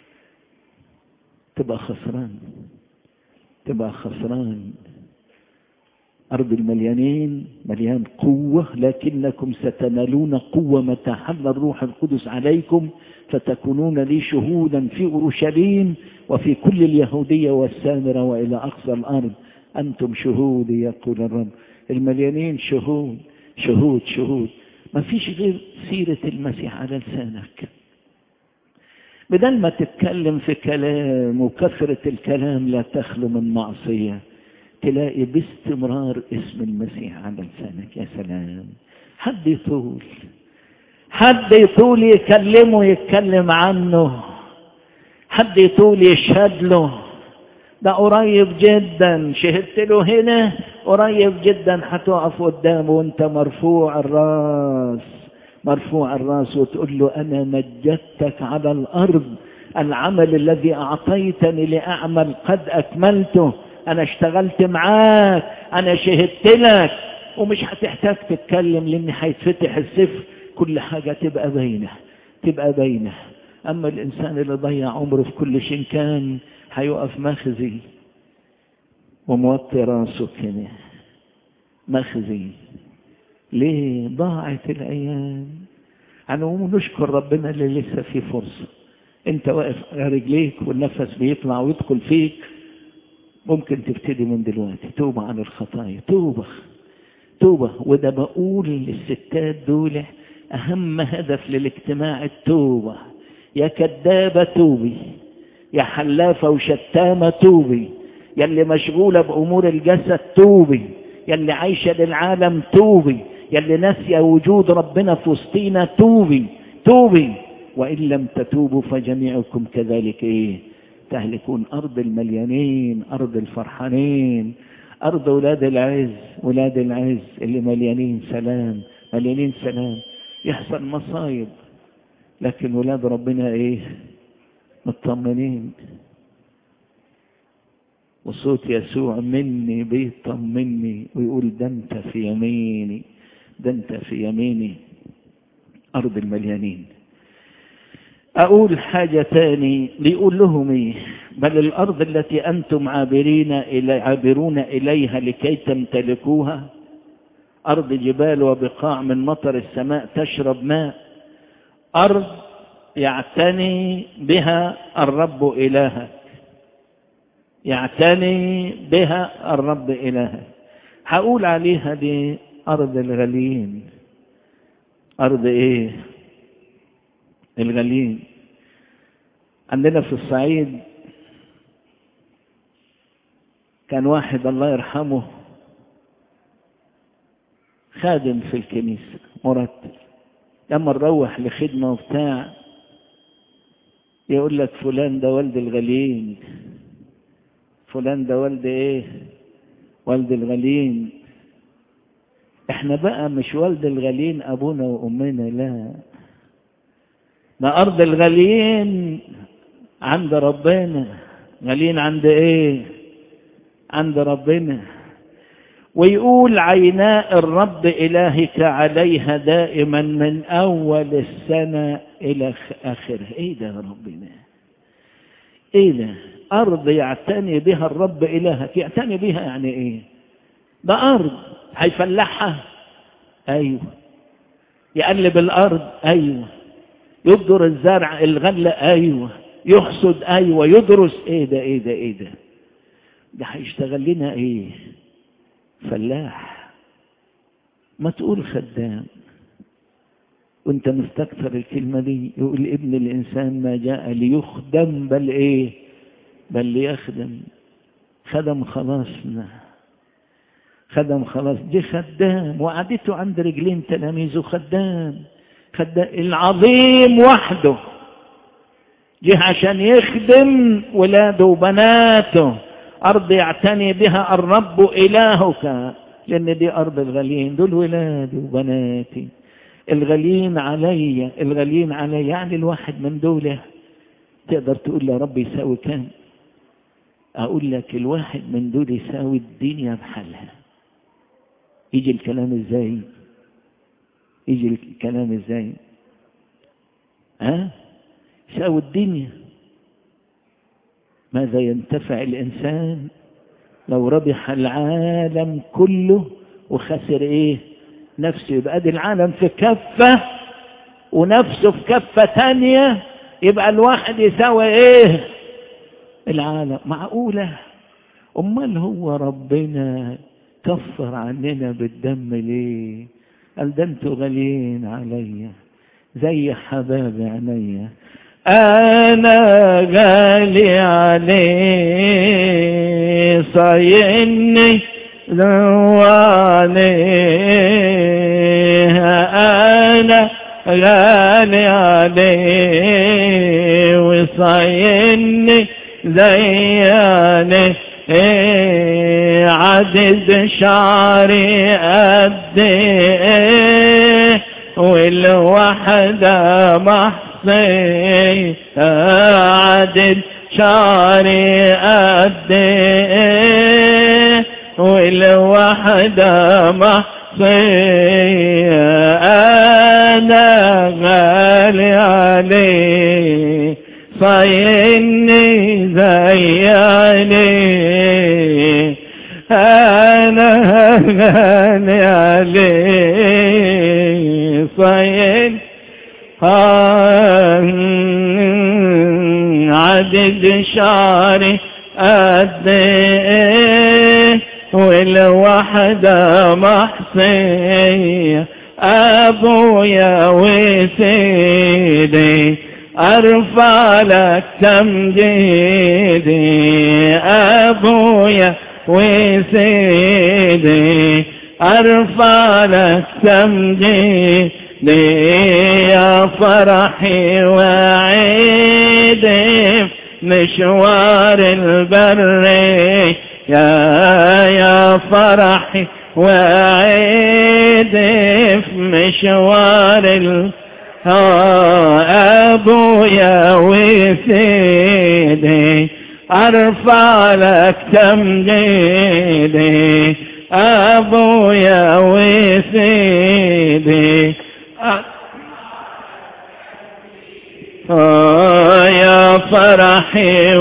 تبقى خسران تبقى خسران أرض المليانين مليان قوة لكنكم ستنالون قوة متى حل الروح القدس عليكم فتكونون لي شهودا في أورشليم وفي كل اليهودية والسامرة وإلى أقصى الأرض أنتم شهودي يقول الرب المليانين شهود شهود شهود ما فيش غير سيرة المسيح على لسانك بدل ما تتكلم في كلام وكثرة الكلام لا تخلو من معصية تلاقي باستمرار اسم المسيح على لسانك يا سلام حد يطول حد يطول يكلمه يتكلم عنه حد يطول يشهد له ده قريب جدا شهدت له هنا قريب جدا هتقف قدامه وانت مرفوع الراس مرفوع الراس وتقول له انا مجدتك على الارض العمل الذي اعطيتني لاعمل قد اكملته انا اشتغلت معاك انا شهدت لك ومش هتحتاج تتكلم لان هيتفتح السفر كل حاجه تبقى باينه تبقى باينه اما الانسان اللي ضيع عمره في كل شيء كان هيقف مخزي وموطي راسه كده مخزي ليه ضاعت الايام هنقوم نشكر ربنا اللي لسه في فرصه انت واقف على رجليك والنفس بيطلع ويدخل فيك ممكن تبتدي من دلوقتي توبة عن الخطايا توبة توبة وده بقول للستات دول أهم هدف للاجتماع التوبة يا كدابة توبي يا حلافة وشتامة توبي يا اللي مشغولة بأمور الجسد توبي يا اللي عايشة للعالم توبي يا اللي ناسية وجود ربنا في وسطينا توبي توبي وإن لم تتوبوا فجميعكم كذلك إيه تهلكون أرض المليانين أرض الفرحانين أرض ولاد العز ولاد العز اللي مليانين سلام مليانين سلام يحصل مصايب لكن ولاد ربنا إيه مطمنين وصوت يسوع مني بيطمني ويقول ده انت في يميني ده انت في يميني أرض المليانين أقول حاجة تاني بيقول لهم إيه بل الأرض التي أنتم عابرين إلي عابرون إليها لكي تمتلكوها أرض جبال وبقاع من مطر السماء تشرب ماء أرض يعتني بها الرب إلهك يعتني بها الرب إلهك هقول عليها دي أرض الغاليين أرض إيه الغاليين عندنا في الصعيد كان واحد الله يرحمه خادم في الكنيسة مرتب لما نروح لخدمة وبتاع يقول لك فلان ده والد الغاليين فلان ده والد ايه والد الغاليين احنا بقى مش والد الغاليين ابونا وامنا لا ما أرض الغاليين عند ربنا غاليين عند إيه عند ربنا ويقول عيناء الرب إلهك عليها دائما من أول السنة إلى آخرها إيه ده يا ربنا إيه ده أرض يعتني بها الرب إلهك يعتني بها يعني إيه ده أرض هيفلحها أيوه يقلب الأرض أيوه يبدر الزرع الغلة أيوة يحصد أيوة يدرس إيه ده إيه ده إيه ده ده هيشتغل لنا إيه فلاح ما تقول خدام وانت مستكثر الكلمة دي يقول ابن الإنسان ما جاء ليخدم بل إيه بل ليخدم خدم خلاصنا خدم خلاص دي خدام وقعدته عند رجلين تلاميذه خدام خدام العظيم وحده جه عشان يخدم ولاده وبناته أرض يعتني بها الرب إلهك لأن دي أرض الغاليين دول ولادي وبناتي الغاليين علي الغاليين علي يعني الواحد من دول تقدر تقول يا رب يساوي كام أقول لك الواحد من دول يساوي الدنيا بحالها يجي الكلام ازاي يجي الكلام ازاي ها يساوي الدنيا ماذا ينتفع الإنسان لو ربح العالم كله وخسر ايه نفسه يبقى دي العالم في كفة ونفسه في كفة تانية يبقى الواحد يساوي ايه العالم معقولة امال هو ربنا كفر عننا بالدم ليه قال ده انتوا غاليين عليا زي حباب عينيا أنا غالي عليه صايني ذوانيه أنا غالي عليه وصايني زياني إيه عدد شعري قد ايه والوحدة محصي عدد شعري قد ايه والوحدة محصي انا غالي عليه صايني زياني انا غالي عليه صاين عدد شعري قد ايه والوحدة محصية ابويا وسيدي ارفع لك تمجيدي ابويا وسيدي ارفع لك تمجيدي يا فرحي وعيدي مشوار البر يا يا فرحي وعيدي في مشوار البر أبويا وسيدي أرفع لك تمجيدي أبويا وسيدي آه يا فرحي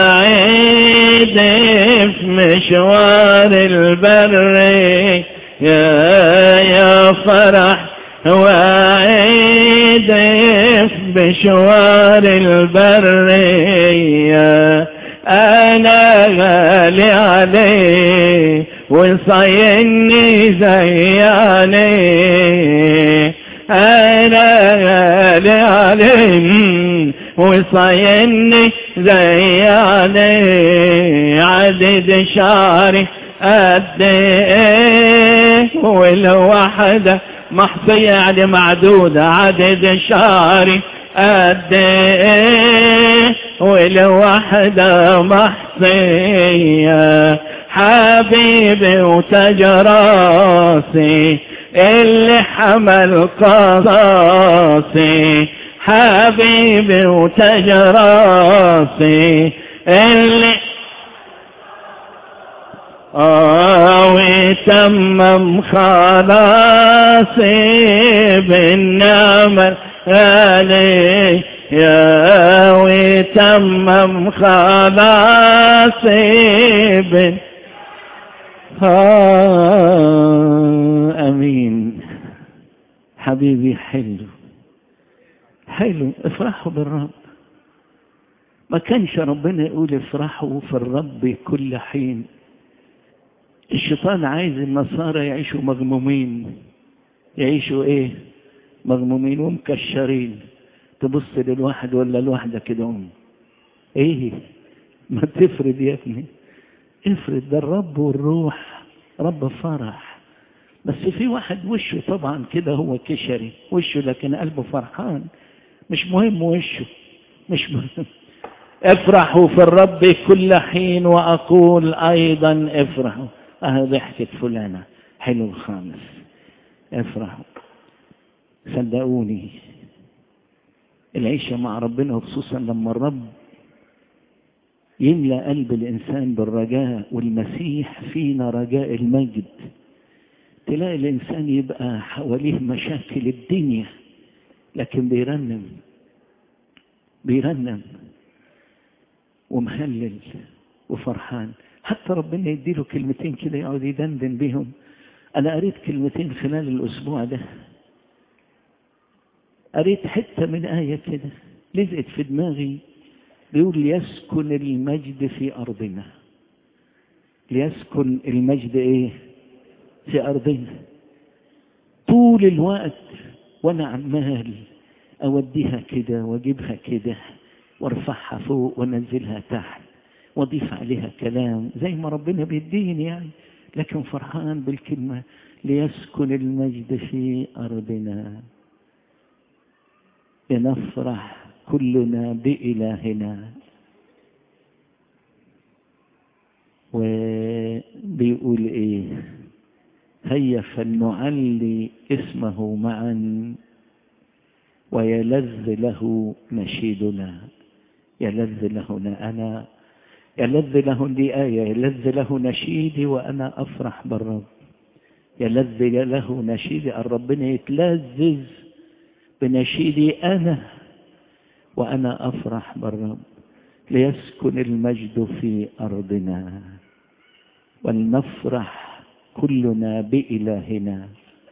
وعيدي في مشوار البر يا يا فرح وعيدي بشوار البرية أنا غالي عليه وصايني زياني أنا غالي عليه وصايني زياني عدد شعري قد ايه والوحده محصية يعني معدودة عدد شعري قد ايه والوحدة محصية حبيبي وتجراسي اللي حمل قصاصي حبيبي وتجراسي اللي آه وتمم خلاصي بالنعمة غالي يا وتمم خلاصي بال آه أمين حبيبي حلو حلو افرحوا بالرب ما كانش ربنا يقول افرحوا في الرب كل حين الشيطان عايز النصارى يعيشوا مغمومين يعيشوا ايه مغمومين ومكشرين تبص للواحد ولا الواحدة كده هم ايه ما تفرد يا ابني افرد ده الرب والروح رب فرح بس في واحد وشه طبعا كده هو كشري وشه لكن قلبه فرحان مش مهم وشه مش مهم افرحوا في الرب كل حين واقول ايضا افرحوا اه ضحكت فلانه حلو الخامس افرحوا صدقوني العيشة مع ربنا وخصوصا لما الرب يملأ قلب الإنسان بالرجاء والمسيح فينا رجاء المجد تلاقي الإنسان يبقى حواليه مشاكل الدنيا لكن بيرنم بيرنم ومهلل وفرحان حتى ربنا يديله كلمتين كده يقعد يدندن بيهم أنا قريت كلمتين خلال الأسبوع ده قريت حتة من آية كده لزقت في دماغي بيقول ليسكن المجد في أرضنا ليسكن المجد إيه في أرضنا طول الوقت وأنا عمال أوديها كده وأجيبها كده وارفعها فوق وانزلها تحت واضيف عليها كلام زي ما ربنا بيديني يعني لكن فرحان بالكلمة ليسكن المجد في أرضنا لنفرح كلنا بإلهنا وبيقول إيه هيا فلنعلي اسمه معا ويلذ له نشيدنا يلذ له أنا يلذ له دي آية يلذ له نشيدي وأنا أفرح بالرب يلذ له نشيدي ربنا يتلذذ بنشيدي أنا وأنا أفرح بالرب ليسكن المجد في أرضنا ولنفرح كلنا بإلهنا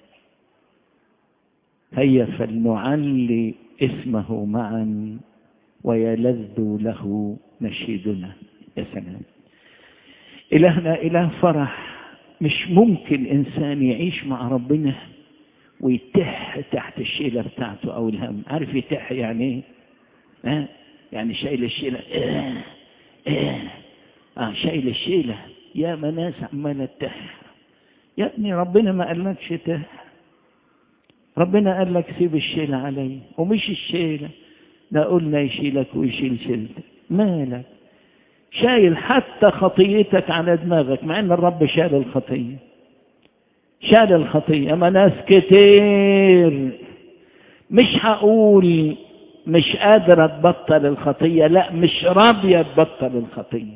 هيا فلنعلي اسمه معا ويلذ له نشيدنا يا سلام إلهنا إله فرح مش ممكن إنسان يعيش مع ربنا ويتح تحت الشيلة بتاعته أو الهم عارف يتح يعني إيه؟ ها؟ يعني شايل الشيلة إيه إيه آه شايل الشيلة يا ناس عمالة تح يا ابني ربنا ما قالكش تح ربنا قال لك سيب الشيلة علي ومش الشيلة ده قلنا يشيلك ويشيل شيلتك مالك شايل حتى خطيتك على دماغك مع ان الرب شال الخطية شال الخطية اما ناس كتير مش هقول مش قادرة تبطل الخطية لا مش راضية تبطل الخطية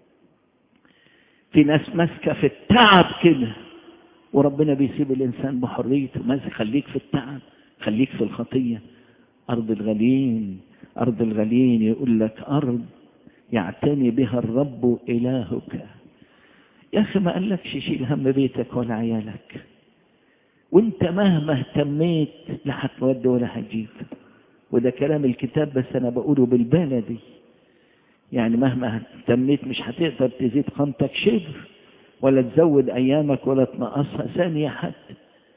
في ناس ماسكة في التعب كده وربنا بيسيب الإنسان بحريته ماسك خليك في التعب خليك في الخطية أرض الغليل أرض الغليل يقول لك أرض يعتني بها الرب إلهك يا أخي ما قالكش شيل هم بيتك ولا عيالك وانت مهما اهتميت لا هتود ولا هتجيب وده كلام الكتاب بس انا بقوله بالبلدي يعني مهما اهتميت مش هتقدر تزيد قامتك شبر ولا تزود ايامك ولا تنقصها ثانية حتى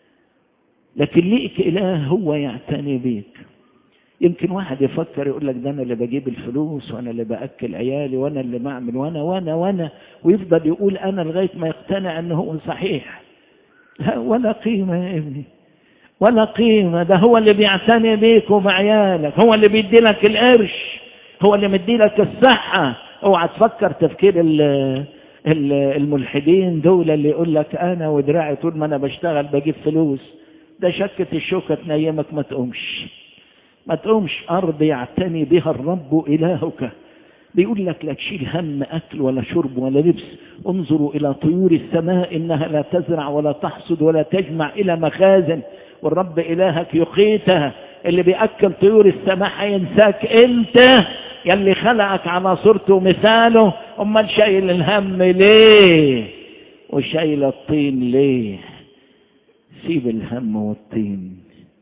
لكن ليك اله هو يعتني بيك يمكن واحد يفكر يقول لك ده انا اللي بجيب الفلوس وانا اللي باكل عيالي وانا اللي بعمل وانا وانا وانا ويفضل يقول انا لغايه ما يقتنع انه هو صحيح لا ولا قيمه يا ابني ولا قيمه ده هو اللي بيعتني بيك وبعيالك هو اللي بيدي لك القرش هو اللي مدي لك الصحه اوعى تفكر تفكير ال ال الملحدين دول اللي يقول لك انا ودراعي طول ما انا بشتغل بجيب فلوس ده شكة الشوكة تنيمك ما تقومش ما تقومش أرض يعتني بها الرب إلهك بيقول لك لا تشيل هم أكل ولا شرب ولا لبس انظروا إلى طيور السماء إنها لا تزرع ولا تحصد ولا تجمع إلى مخازن والرب إلهك يقيتها اللي بيأكل طيور السماء هينساك أنت يلي خلقك على صورته ومثاله أمال شايل الهم ليه وشايل الطين ليه سيب الهم والطين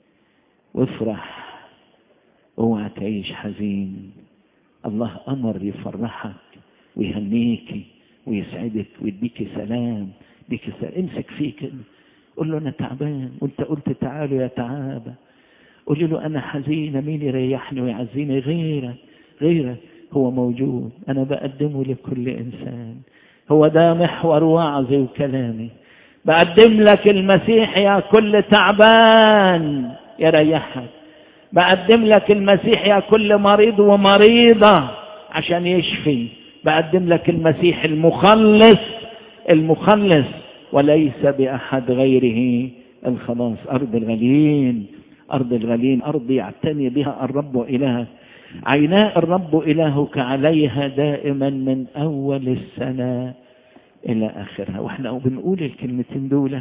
وافرح اوعى تعيش حزين الله امر يفرحك ويهنيك ويسعدك ويديك سلام يديك سلام امسك فيه كده قول له انا تعبان وانت قلت تعالوا يا تعابة قولي له انا حزينة مين يريحني ويعزيني غيرك غيرك هو موجود انا بقدمه لكل انسان هو ده محور وعظي وكلامي بقدم لك المسيح يا كل تعبان يريحك بقدم لك المسيح يا كل مريض ومريضة عشان يشفي بقدم لك المسيح المخلص المخلص وليس بأحد غيره الخلاص أرض الغليل أرض الغليل أرض يعتني بها الرب إلهك عيناء الرب إلهك عليها دائما من أول السنة إلى آخرها وإحنا بنقول الكلمتين دول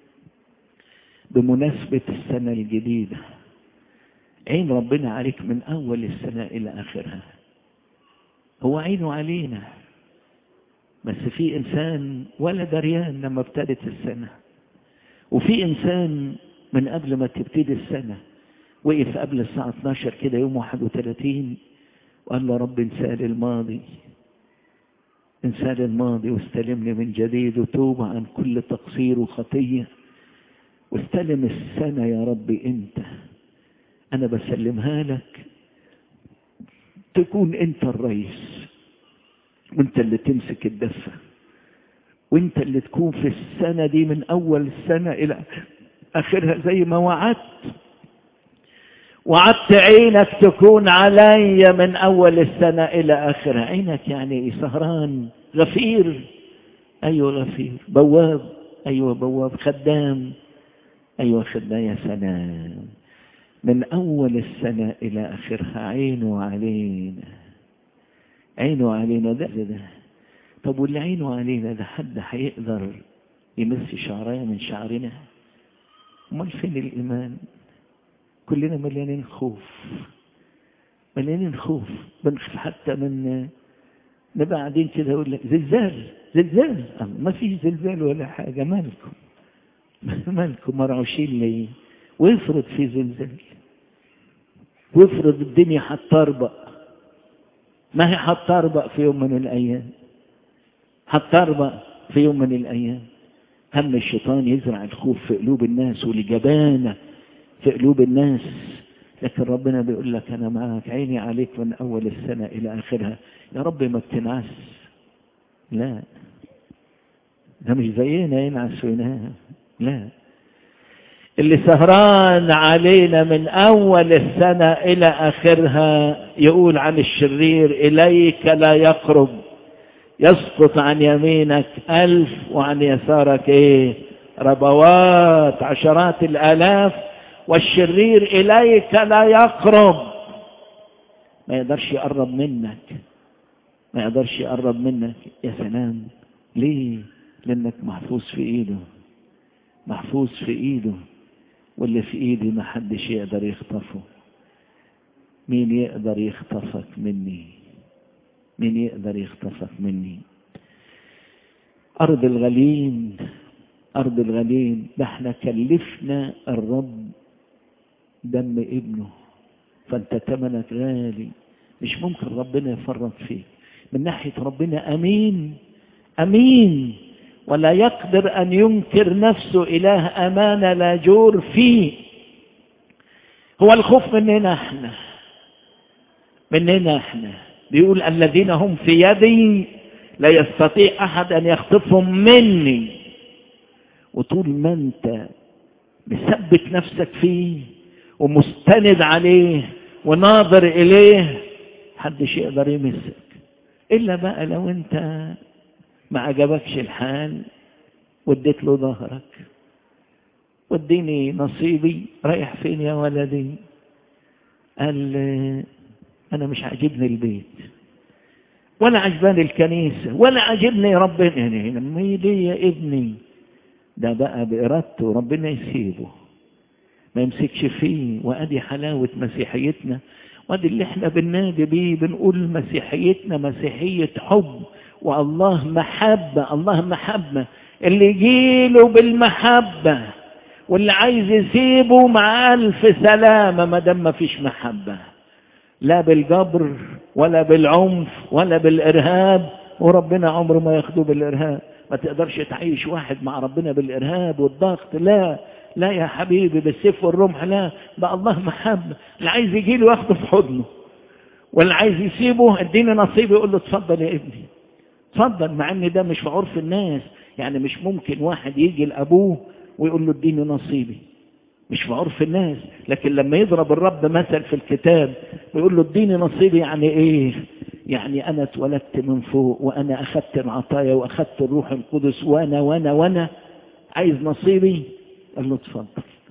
بمناسبة السنة الجديدة عين ربنا عليك من أول السنة إلى آخرها هو عينه علينا بس في إنسان ولا دريان لما ابتدت السنة وفي إنسان من قبل ما تبتدي السنة وقف قبل الساعة 12 كده يوم 31 وقال له رب انسال الماضي انسال الماضي واستلمني من جديد وتوب عن كل تقصير وخطية واستلم السنة يا رب انت أنا بسلمها لك تكون أنت الرئيس وأنت اللي تمسك الدفة وأنت اللي تكون في السنة دي من أول السنة إلى آخرها زي ما وعدت وعدت عينك تكون علي من أول السنة إلى آخرها عينك يعني سهران غفير أيوة غفير بواب أيوة بواب خدام أيوة خدام يا سلام من أول السنة إلى آخرها عينه علينا عينه علينا ده ده طب واللي عينه علينا ده حد هيقدر يمس شعرية من شعرنا امال فين الإيمان كلنا مليانين خوف مليانين خوف بنخاف حتى من نبقى قاعدين كده يقول لك زلزال زلزال ما فيش زلزال ولا حاجة مالكم مالكم مرعوشين ليه ويفرض في زلزال ويفرض الدنيا هتطربق ما هي هتطربق في يوم من الأيام هتطربق في يوم من الأيام هم الشيطان يزرع الخوف في قلوب الناس والجبانة في قلوب الناس لكن ربنا بيقول لك أنا معاك عيني عليك من أول السنة إلى آخرها يا رب ما بتنعس لا ده مش زينا ينعس وينام لا اللي سهران علينا من أول السنة إلى آخرها يقول عن الشرير إليك لا يقرب يسقط عن يمينك ألف وعن يسارك إيه ربوات عشرات الآلاف والشرير إليك لا يقرب ما يقدرش يقرب منك ما يقدرش يقرب منك يا سلام ليه لأنك محفوظ في إيده محفوظ في إيده واللي في إيدي ما حدش يقدر يخطفه مين يقدر يخطفك مني مين يقدر يخطفك مني أرض الغليم أرض الغليم ده احنا كلفنا الرب دم ابنه فانت تمنك غالي مش ممكن ربنا يفرط فيك من ناحية ربنا أمين أمين ولا يقدر أن ينكر نفسه إله أمانة لا جور فيه هو الخوف مننا احنا مننا احنا بيقول الذين هم في يدي لا يستطيع أحد أن يخطفهم مني وطول ما أنت مثبت نفسك فيه ومستند عليه وناظر إليه محدش يقدر يمسك إلا بقى لو أنت ما عجبكش الحال واديت له ظهرك واديني نصيبي رايح فين يا ولدي قال انا مش عاجبني البيت ولا عجباني الكنيسة ولا عجبني ربنا يعني لما ليه يا ابني ده بقى بإرادته ربنا يسيبه ما يمسكش فيه وادي حلاوة مسيحيتنا وادي اللي احنا بننادي بيه بنقول مسيحيتنا مسيحية حب والله محبة الله محبة اللي يجيله بالمحبة واللي عايز يسيبه مع ألف سلامة ما دام ما فيش محبة لا بالجبر ولا بالعنف ولا بالإرهاب وربنا عمره ما ياخده بالإرهاب ما تقدرش تعيش واحد مع ربنا بالإرهاب والضغط لا لا يا حبيبي بالسيف والرمح لا بقى الله محبة اللي عايز يجيله ياخده في حضنه واللي عايز يسيبه اديني نصيبي يقول له اتفضل يا ابني اتفضل مع ان ده مش في عرف الناس يعني مش ممكن واحد يجي لابوه ويقول له اديني نصيبي مش في عرف الناس لكن لما يضرب الرب مثل في الكتاب ويقول له اديني نصيبي يعني ايه يعني انا اتولدت من فوق وانا اخذت العطايا واخذت الروح القدس وانا وانا وانا عايز نصيبي قال له اتفضل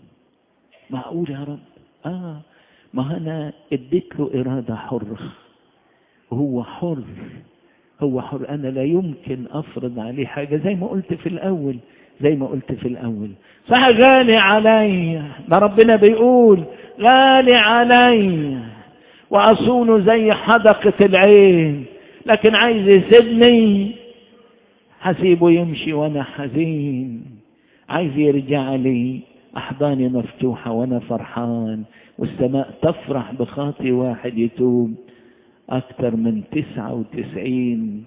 معقول يا رب اه ما انا اديت له اراده حره وهو حر هو حر أنا لا يمكن أفرض عليه حاجة زي ما قلت في الأول زي ما قلت في الأول صح غالي علي ما ربنا بيقول غالي علي وأصونه زي حدقة العين لكن عايز يسيبني حسيبه يمشي وأنا حزين عايز يرجع لي أحضاني مفتوحة وأنا فرحان والسماء تفرح بخاطي واحد يتوب أكثر من تسعة وتسعين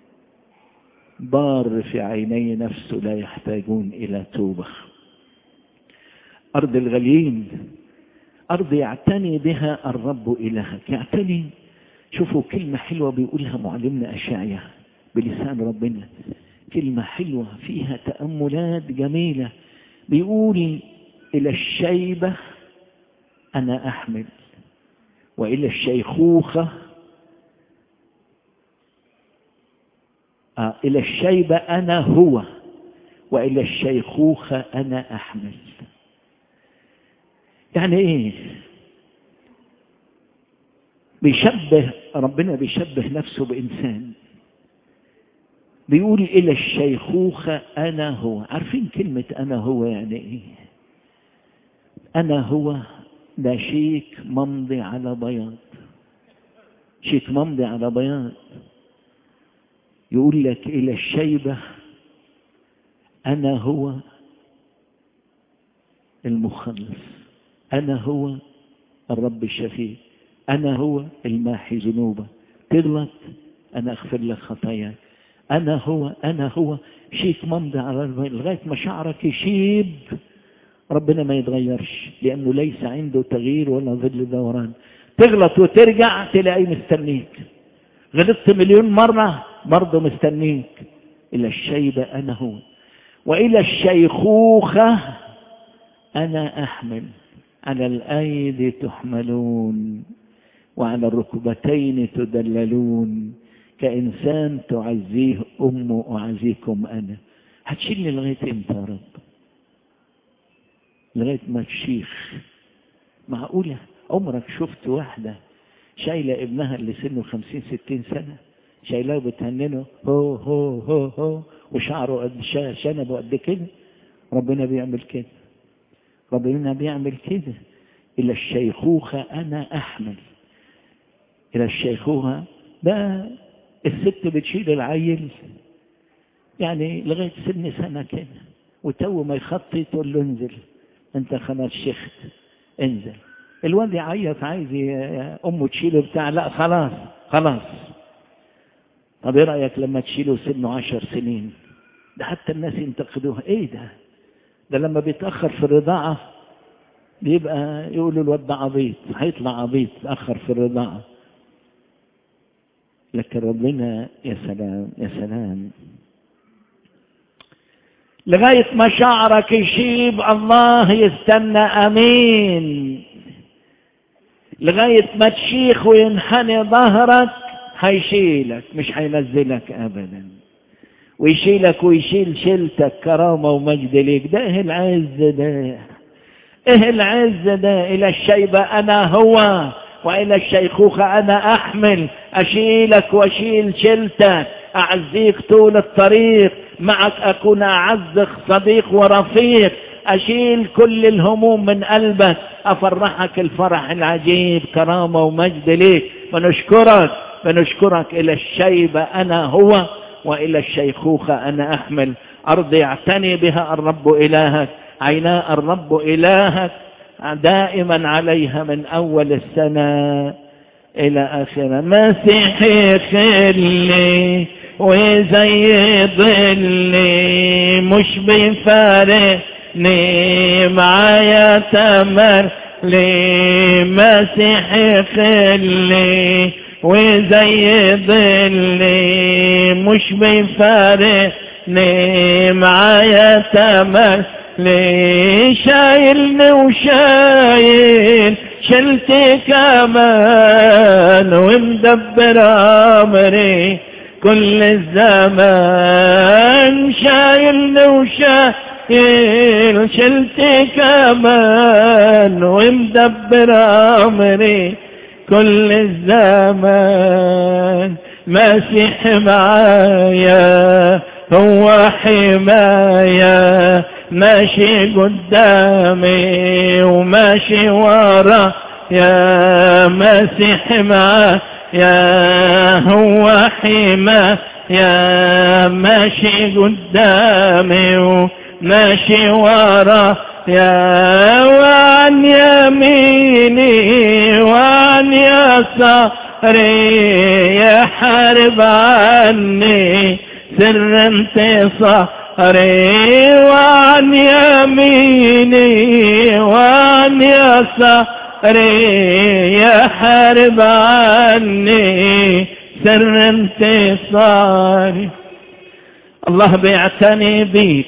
بار في عيني نفسه لا يحتاجون إلى توبة أرض الغليم أرض يعتني بها الرب إلهك يعتني شوفوا كلمة حلوة بيقولها معلمنا أشعيا بلسان ربنا كلمة حلوة فيها تأملات جميلة بيقول إلى الشيبة أنا أحمل وإلى الشيخوخة آه إلى الشيبة أنا هو وإلى الشيخوخة أنا أحمل يعني إيه بيشبه ربنا بيشبه نفسه بإنسان بيقول إلى الشيخوخة أنا هو عارفين كلمة أنا هو يعني إيه أنا هو ده شيك ممضي على بياض شيك ممضي على بياض يقول لك إلى الشيبة أنا هو المخلص أنا هو الرب الشفيع أنا هو الماحي ذنوبة تغلط أنا أغفر لك خطاياك أنا هو أنا هو شيك ممضي على البيض لغاية ما شعرك يشيب ربنا ما يتغيرش لأنه ليس عنده تغيير ولا ظل دوران تغلط وترجع تلاقيه مستنيك غلطت مليون مرة برضه مستنيك إلى الشيبة أنا هو وإلى الشيخوخة أنا أحمل على الأيدي تحملون وعلى الركبتين تدللون كإنسان تعزيه أمه أعزيكم أنا هتشيلني لغاية إمتى يا رب لغاية ما تشيخ معقولة عمرك شفت واحدة شايلة ابنها اللي سنه خمسين ستين سنة شايلاه وبتهننه هو هو هو هو وشعره قد شنبه قد كده ربنا بيعمل كده ربنا بيعمل كده إلى الشيخوخة أنا أحمل إلى الشيخوخة ده الست بتشيل العيل يعني لغاية سن سنة كده وتو ما يخطي تقول له انزل انت خلاص شيخت انزل الواد يعيط عايز امه تشيله بتاع لا خلاص خلاص طب ايه رايك لما تشيله سنه عشر سنين ده حتى الناس ينتقدوها ايه ده ده لما بيتاخر في الرضاعه بيبقى يقولوا الواد ده عبيط هيطلع عبيط تاخر في الرضاعه لكن ربنا يا سلام يا سلام لغاية ما شعرك يشيب الله يستنى أمين لغاية ما تشيخ وينحني ظهرك هيشيلك مش هينزلك أبدا ويشيلك ويشيل شيلتك كرامة ومجد ليك ده ايه العز ده ايه العز ده إلى الشيبة أنا هو وإلى الشيخوخة أنا أحمل أشيلك وأشيل شيلتك أعزيك طول الطريق معك أكون أعز صديق ورفيق أشيل كل الهموم من قلبك أفرحك الفرح العجيب كرامة ومجد ليك ونشكرك ونشكرك إلى الشيبة أنا هو وإلى الشيخوخة أنا أحمل أرض يعتني بها الرب إلهك عيناء الرب إلهك دائما عليها من أول السنة إلى آخرها مسيحي خلي وزي ظلي مش بيفارقني معايا تمر لي مسيحي خلي وزي ظلي مش بيفارقني معايا تمر ليه شايلني وشايل شلتي كمان ومدبر امري كل الزمان شايلني وشايل شلتي كمان ومدبر امري كل الزمان مسيح معايا هو حماية ماشي قدامي وماشي ورا يا مسيح معايا يا هو حما يا ماشي قدامي وماشي ورا يا وعن يميني وعن يساري يحارب عني سر انتصاري وعن يميني وعن يساري يحارب عني سر انتصاري الله بيعتني بيك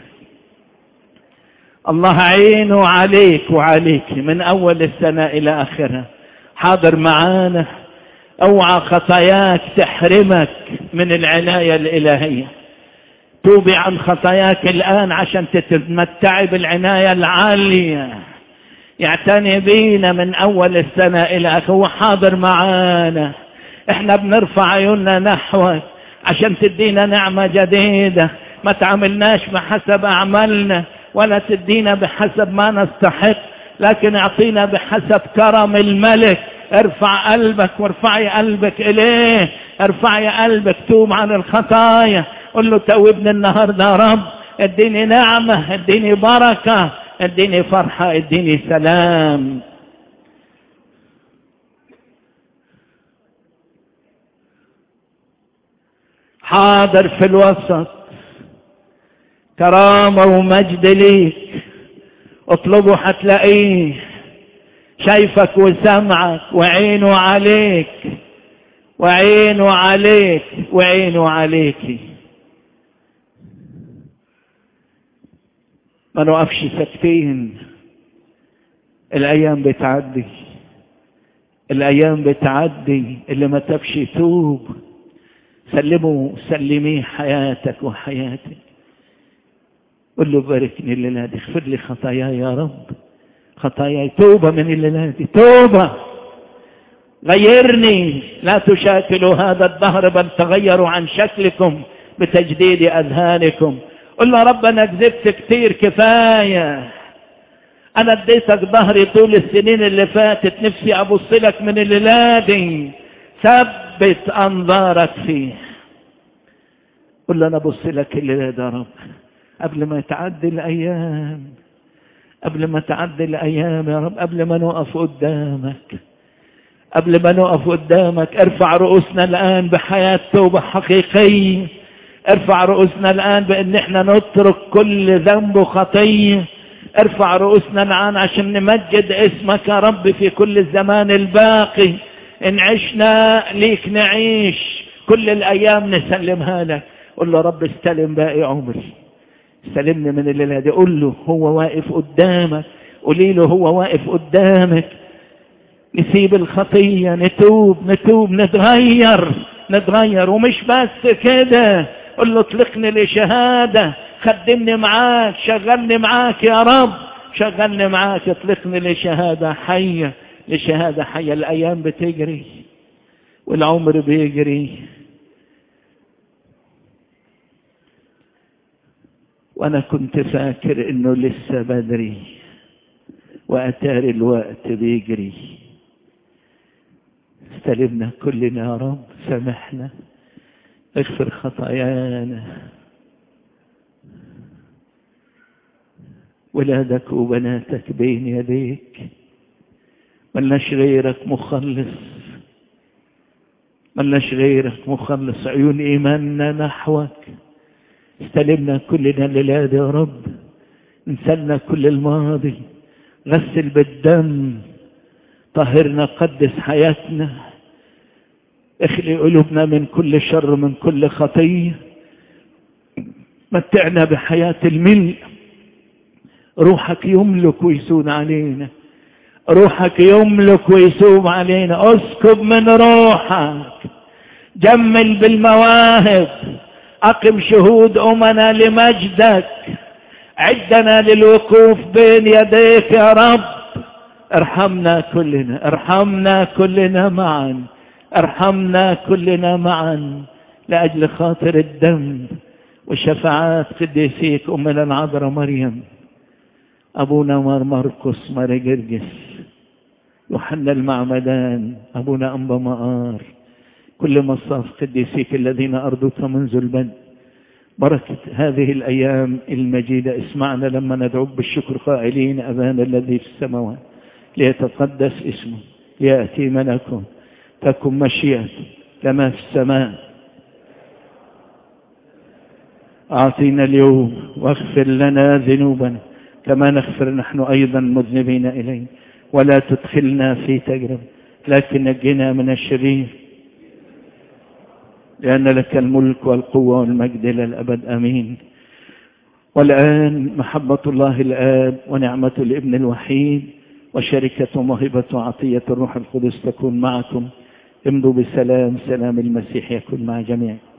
الله عينه عليك وعليك من أول السنة إلى آخرها حاضر معانا اوعى خطاياك تحرمك من العناية الإلهية توبي عن خطاياك الآن عشان تتمتعي بالعناية العالية يعتني بينا من أول السنة إلى آخر هو حاضر معانا احنا بنرفع عيوننا نحوك عشان تدينا نعمة جديدة ما تعاملناش بحسب أعمالنا ولا تدينا بحسب ما نستحق لكن اعطينا بحسب كرم الملك ارفع قلبك وارفعي قلبك اليه ارفعي قلبك توب عن الخطايا قل له توبني النهارده يا رب اديني نعمه اديني بركه اديني فرحه اديني سلام حاضر في الوسط كرامه ومجد ليك اطلبه هتلاقيه شايفك وسمعك وعينه عليك وعينه عليك وعينه عليك ما نقفش ساكتين الايام بتعدي الايام بتعدي اللي ما تبش يتوب سلمه سلميه حياتك وحياتك قل له باركني الليله دي اغفر لي خطاياي يا رب خطاياي توبة من الليلة دي توبة غيرني لا تشاكلوا هذا الدهر بل تغيروا عن شكلكم بتجديد أذهانكم قل له رب أنا كذبت كتير كفاية أنا اديتك ظهري طول السنين اللي فاتت نفسي أبص لك من الليلة دي ثبت أنظارك فيه قل له أنا أبص لك الليلة دي يا رب قبل ما تعدي الأيام قبل ما تعدي الأيام يا رب قبل ما نقف قدامك قبل ما نقف قدامك ارفع رؤوسنا الآن بحياة توبة حقيقية ارفع رؤوسنا الآن بأن احنا نترك كل ذنب وخطية ارفع رؤوسنا الآن عشان نمجد اسمك يا رب في كل الزمان الباقي إن عشنا ليك نعيش كل الأيام نسلمها لك قل له رب استلم باقي عمري سلمني من الليلة دي قول له هو واقف قدامك قولي له هو واقف قدامك نسيب الخطية نتوب نتوب نتغير نتغير ومش بس كده قل له اطلقني لشهادة خدمني معاك شغلني معاك يا رب شغلني معاك اطلقني لشهادة حية لشهادة حية الأيام بتجري والعمر بيجري وانا كنت فاكر انه لسه بدري واتاري الوقت بيجري استلمنا كلنا يا رب سامحنا اغفر خطايانا ولادك وبناتك بين يديك ملناش غيرك مخلص ملناش غيرك مخلص عيون ايماننا نحوك استلمنا كلنا الليلة يا رب انسلنا كل الماضي غسل بالدم طهرنا قدس حياتنا اخلي قلوبنا من كل شر من كل خطية متعنا بحياة الملء روحك يملك ويسون علينا روحك يملك ويسوم علينا اسكب من روحك جمل بالمواهب أقم شهود أمنا لمجدك عدنا للوقوف بين يديك يا رب ارحمنا كلنا ارحمنا كلنا معا ارحمنا كلنا معا لأجل خاطر الدم وشفاعات قديسيك أمنا العذراء مريم أبونا مار مرقس مار جرجس يوحنا المعمدان أبونا أنبا مآر كل مصاف قديسيك الذين أرضوك منذ البدء بركة هذه الأيام المجيدة اسمعنا لما ندعوك بالشكر قائلين أبانا الذي في السماوات ليتقدس اسمه يأتي ملكه تكن مشيئته كما في السماء أعطينا اليوم واغفر لنا ذنوبنا كما نغفر نحن أيضا مذنبين إليه ولا تدخلنا في تجربة لكن نجنا من الشرير لأن لك الملك والقوة والمجد إلى الأبد أمين والآن محبة الله الآب ونعمة الابن الوحيد وشركة وموهبة وعطية الروح القدس تكون معكم امضوا بسلام سلام المسيح يكون مع جميع